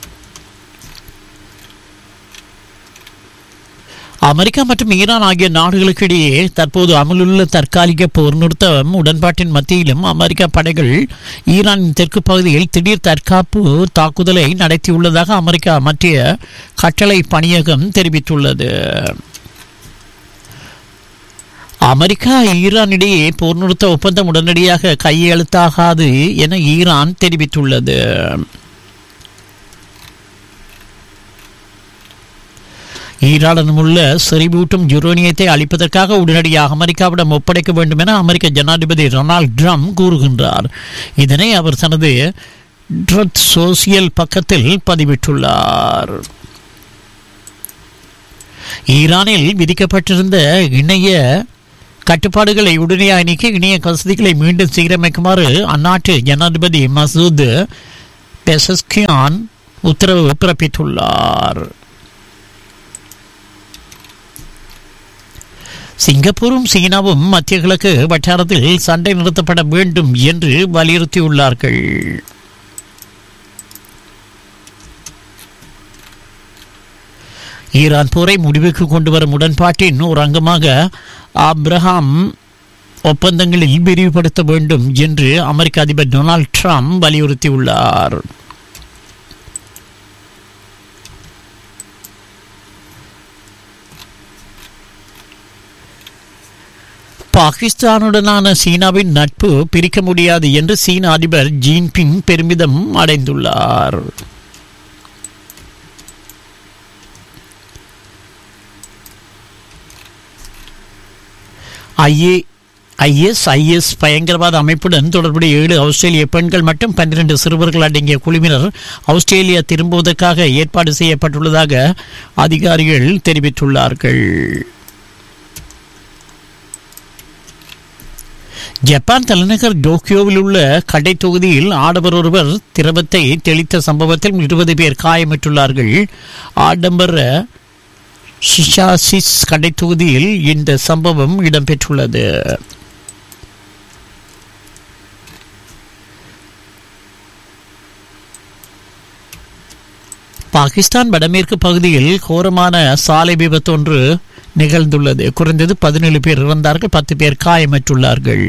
அமெரிக்கா மற்றும் ஈரான் ஆகிய நாடுகளுக்கிடையே தற்போது அமலுள்ள தற்காலிக போர் நிறுத்தம் உடன்பாட்டின் மத்தியிலும் அமெரிக்க படைகள் ஈரானின் தெற்கு பகுதியில் திடீர் தற்காப்பு தாக்குதலை நடத்தியுள்ளதாக அமெரிக்கா மத்திய கட்டளை பணியகம் தெரிவித்துள்ளது அமெரிக்கா ஈரான் இடையே போர் நிறுத்த ஒப்பந்தம் உடனடியாக கையெழுத்தாகாது என ஈரான் தெரிவித்துள்ளது ஈரானிடம் உள்ள செறிவூட்டும் யுரேனியத்தை அளிப்பதற்காக உடனடியாக அமெரிக்காவிடம் ஒப்படைக்க வேண்டும் என அமெரிக்க ஜனாதிபதி ரொனால்ட் ட்ரம்ப் கூறுகின்றார் இதனை அவர் தனது ட்ரத் சோசியல் பக்கத்தில் பதிவிட்டுள்ளார் ஈரானில் விதிக்கப்பட்டிருந்த இணைய கட்டுப்பாடுகளை உடனடியாக நீக்கி இணைய வசதிகளை மீண்டும் சீரமைக்குமாறு அந்நாட்டு ஜனாதிபதி மசூத் பெசஸ்கியான் உத்தரவு பிறப்பித்துள்ளார் சிங்கப்பூரும் சீனாவும் மத்திய கிழக்கு வட்டாரத்தில் சண்டை நிறுத்தப்பட வேண்டும் என்று வலியுறுத்தியுள்ளார்கள் ஈரான் போரை முடிவுக்கு கொண்டு வரும் உடன்பாட்டின் ஒரு அங்கமாக ஆப்ரஹாம் ஒப்பந்தங்களில் விரிவுபடுத்த வேண்டும் என்று அமெரிக்க அதிபர் டொனால்ட் ட்ரம்ப் வலியுறுத்தியுள்ளார் பாகிஸ்தானுடனான சீனாவின் நட்பு பிரிக்க முடியாது என்று சீன அதிபர் ஜின்பிங் பெருமிதம் அடைந்துள்ளார் ஐஏ ஐஎஸ் ஐஎஸ் பயங்கரவாத அமைப்புடன் தொடர்புடைய ஏழு ஆஸ்திரேலிய பெண்கள் மற்றும் பன்னிரண்டு சிறுவர்கள் அடங்கிய குழுவினர் ஆஸ்திரேலியா திரும்புவதற்காக ஏற்பாடு செய்யப்பட்டுள்ளதாக அதிகாரிகள் தெரிவித்துள்ளார்கள் ஜப்பான் தலைநகர் டோக்கியோவில் உள்ள கடை தொகுதியில் ஆடவர் ஒருவர் திரவத்தை தெளித்த சம்பவத்தில் இருபது பேர் காயமிட்டுள்ளார்கள் ஆடம்பர ஷிஷாசிஸ் கடை தொகுதியில் இந்த சம்பவம் இடம்பெற்றுள்ளது பாகிஸ்தான் வடமேற்கு பகுதியில் கோரமான சாலை விபத்து ஒன்று நிகழ்ந்துள்ளது குறைந்தது பதினேழு பேர் இறந்தார்கள் பத்து பேர் காயமற்றுள்ளார்கள்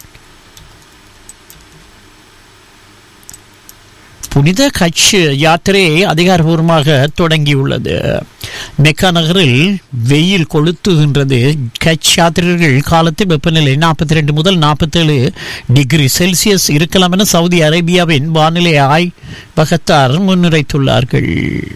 புனித கட்ச் யாத்திரையை அதிகாரபூர்வமாக தொடங்கியுள்ளது மெக்கா நகரில் வெயில் கொளுத்துகின்றது கட்ச் யாத்திரைகள் காலத்தில் வெப்பநிலை நாற்பத்தி ரெண்டு முதல் நாற்பத்தேழு டிகிரி செல்சியஸ் இருக்கலாம் என சவுதி அரேபியாவின் வானிலை ஆய்வகத்தார் முன்னுரைத்துள்ளார்கள்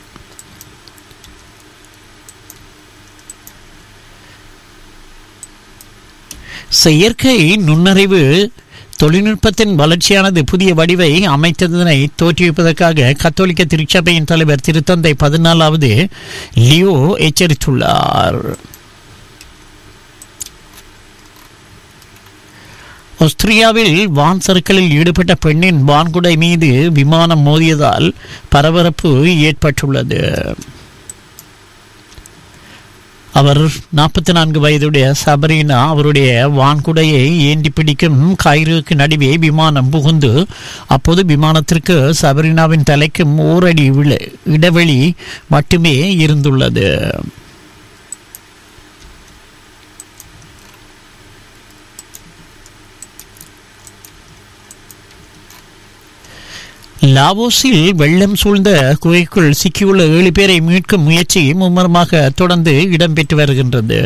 செயற்கை நுண்ணறிவு தொழில்நுட்பத்தின் வளர்ச்சியானது புதிய வடிவை அமைத்ததனை தோற்றுவிப்பதற்காக கத்தோலிக்க திருச்சபையின் தலைவர் திருத்தந்தை பதினாலாவது லியோ எச்சரித்துள்ளார் ஆஸ்திரியாவில் வான் சறுக்கலில் ஈடுபட்ட பெண்ணின் வான்குடை மீது விமானம் மோதியதால் பரபரப்பு ஏற்பட்டுள்ளது அவர் நாற்பத்தி நான்கு வயதுடைய சபரீனா அவருடைய வான்குடையை ஏந்தி பிடிக்கும் கயிறுக்கு நடுவே விமானம் புகுந்து அப்போது விமானத்திற்கு சபரீனாவின் தலைக்கும் ஓரடி விழ- இடைவெளி மட்டுமே இருந்துள்ளது லாவோஸில் வெள்ளம் சூழ்ந்த குகைக்குள் சிக்கியுள்ள ஏழு பேரை மீட்கும் முயற்சி மும்முரமாக தொடர்ந்து இடம்பெற்று வருகின்றது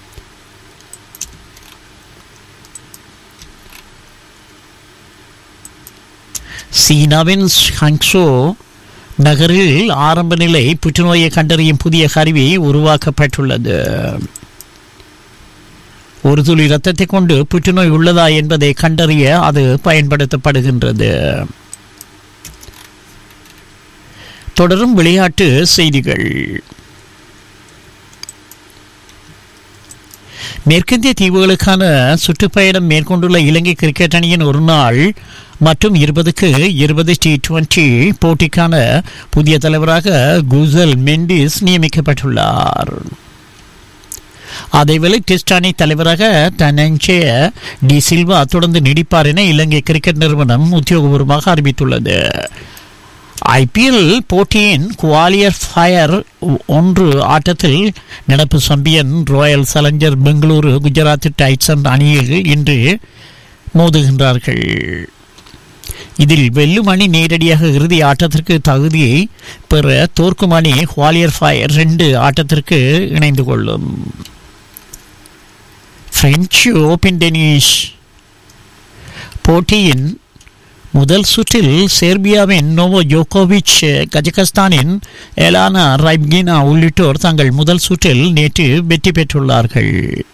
சீனாவின் ஹங்ஸோ நகரில் ஆரம்ப நிலை புற்றுநோயை கண்டறியும் புதிய கருவி உருவாக்கப்பட்டுள்ளது ஒரு துளி ரத்தத்தை கொண்டு புற்றுநோய் உள்ளதா என்பதை கண்டறிய அது பயன்படுத்தப்படுகின்றது தொடரும் விளையாட்டு செய்திகள் மேற்கிந்திய தீவுகளுக்கான சுற்றுப்பயணம் மேற்கொண்டுள்ள இலங்கை கிரிக்கெட் அணியின் ஒரு நாள் மற்றும் இருபதுக்கு இருபது டி டுவெண்டி போட்டிக்கான புதிய தலைவராக குசல் மெண்டிஸ் நியமிக்கப்பட்டுள்ளார் அதேவேளை டெஸ்ட் அணி தலைவராக தனஞ்சய டி சில்வா தொடர்ந்து நீடிப்பார் என இலங்கை கிரிக்கெட் நிறுவனம் உத்தியோகபூர்வமாக அறிவித்துள்ளது ஐபிஎல் போட்டியின் குவாலியர் ஃபயர் ஒன்று ஆட்டத்தில் நடப்பு champion royal challenger Bengaluru Gujarat டைட்சன் அணியில் இன்று மோதுகின்றார்கள் இதில் வெல்லும் அணி நேரடியாக இறுதி ஆட்டத்திற்கு தகுதியை பெற தோற்கும் அணி குவாலியர் ஃபயர் ரெண்டு ஆட்டத்திற்கு இணைந்து கொள்ளும் பிரெஞ்சு ஓபன் டென்னிஸ் போட்டியின் முதல் சுற்றில் செர்பியாவின் நோவோ ஜோகோவிச் கஜகஸ்தானின் எலானா ரைப்கினா உள்ளிட்டோர் தங்கள் முதல் சுற்றில் நேற்று வெற்றி பெற்றுள்ளார்கள்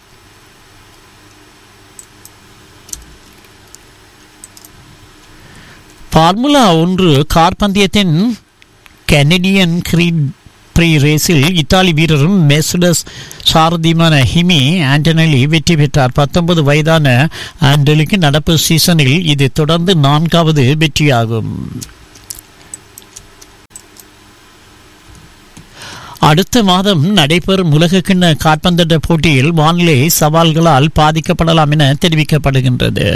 ஃபார்முலா ஒன்று கார் பந்தயத்தின் கெனடியன் கிரீட் ப்ரீ ரேஸில் இத்தாலி வீரரும் மெர்சிடஸ் சாரதியுமான ஹிமி ஆண்டனலி வெற்றி பெற்றார் பத்தொன்பது வயதான ஆண்டலிக்கு நடப்பு சீசனில் இது தொடர்ந்து நான்காவது வெற்றியாகும் அடுத்த மாதம் நடைபெறும் உலகக்கிண்ண காற்பந்தாட்ட போட்டியில் வானிலை சவால்களால் பாதிக்கப்படலாம் என தெரிவிக்கப்படுகின்றது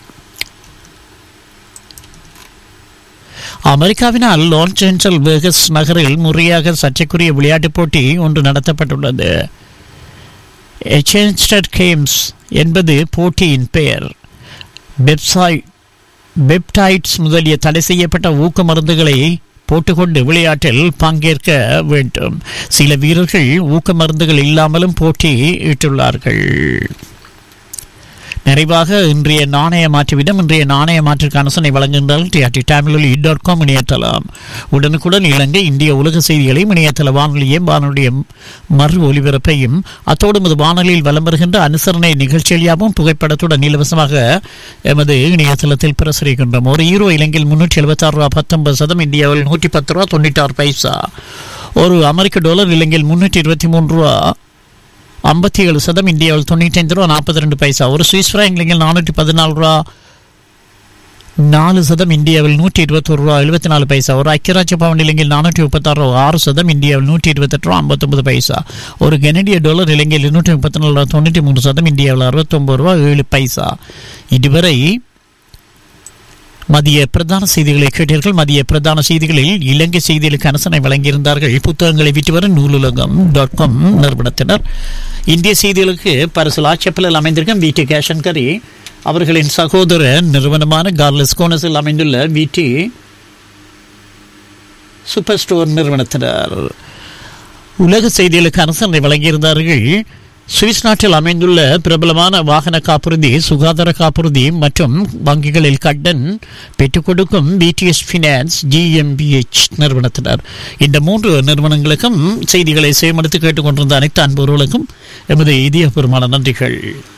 அமெரிக்காவினால் லாஸ் ஏஞ்சல் வேகஸ் நகரில் முறையாக சர்ச்சைக்குரிய விளையாட்டுப் போட்டி ஒன்று நடத்தப்பட்டுள்ளது எச்சேன்ஸ்டர் கேம்ஸ் என்பது போட்டியின் பெயர் வெப்சைட் வெப்டைட்ஸ் முதலிய தடை செய்யப்பட்ட ஊக்க மருந்துகளை போட்டுக்கொண்டு விளையாட்டில் பங்கேற்க வேண்டும் சில வீரர்கள் ஊக்க மருந்துகள் இல்லாமலும் போட்டி இட்டுள்ளார்கள் நிறைவாக இன்றைய நாணய மாற்றுவிடம் இன்றைய நாணய மாற்றுக்கான சொன்னை வழங்குகின்றார்கள் டிஆர்டி தமிழொலி டாட் காம் இணையதளம் உடனுக்குடன் இலங்கை இந்திய உலக செய்திகளையும் இணையதள வானொலியும் வானொலியும் மறு ஒலிபரப்பையும் அத்தோடு நமது வானொலியில் வலம் வருகின்ற அனுசரணை நிகழ்ச்சியாகவும் புகைப்படத்துடன் இலவசமாக எமது இணையதளத்தில் பிரசுரிக்கின்றோம் ஒரு ஈரோ இலங்கையில் முன்னூற்றி எழுபத்தாறு ரூபா பத்தொன்பது சதம் இந்தியாவில் நூற்றி பத்து ரூபா தொண்ணூற்றாறு பைசா ஒரு அமெரிக்க டாலர் இலங்கையில் முன்னூற்றி இருபத்தி மூன்று ரூபா ஐம்பத்தி ஏழு சதம் இந்தியாவில் தொண்ணூற்றி ஐந்து ரூபா நாற்பத்தி ரெண்டு பைசா ஒரு சுவிஸ் ஃப்ராங்க் இலங்கையில் நானூற்றி பதினாலு ரூபா நாலு சதம் இந்தியாவில் நூற்றி இருபத்தொரு ரூபா எழுபத்தி நாலு பைசா ஒரு ஐக்கியராட்சிய பவன் இலங்கையில் நானூற்றி முப்பத்தாறு ரூபா ஆறு சதம் இந்தியாவில் நூற்றி இருபத்தெட்டு ரூபா ஐம்பத்தொன்பது பைசா ஒரு கெனடிய டாலர் இலங்கையில் இருநூற்றி முப்பத்தி நாலு ரூபா தொண்ணூற்றி மூணு சதம் இந்தியாவில் அறுபத்தொம்பது ரூபா ஏழு பைசா இதுவரை மதிய பிரதான செய்திகளை கேட்டீர்கள் மதிய பிரதான செய்திகளில் இலங்கை செய்திகளுக்கு அனுசனை வழங்கியிருந்தார்கள் புத்தகங்களை விற்று வரும் நூலுலகம் டாட் காம் நிறுவனத்தினர் இந்திய செய்திகளுக்கு பரிசல் ஆட்சப்பலில் அமைந்திருக்கும் வீட்டு கேஷன் கரி அவர்களின் சகோதர நிறுவனமான கார்லஸ் கோனஸில் அமைந்துள்ள வீட்டி சூப்பர் ஸ்டோர் நிறுவனத்தினர் உலக செய்திகளுக்கு அனுசரணை வழங்கியிருந்தார்கள் சுவிஸ் நாட்டில் அமைந்துள்ள பிரபலமான வாகன காப்புறுதி சுகாதார காப்புறுதி மற்றும் வங்கிகளில் கடன் பெற்றுக் கொடுக்கும் பிடிஎஸ் ஃபினான்ஸ் ஜிஎம்பிஎச் நிறுவனத்தினர் இந்த மூன்று நிறுவனங்களுக்கும் செய்திகளை செய்யமடுத்து கேட்டுக்கொண்டிருந்த அனைத்து அன்பர்களுக்கும் எமது இதயபூர்வமான நன்றிகள்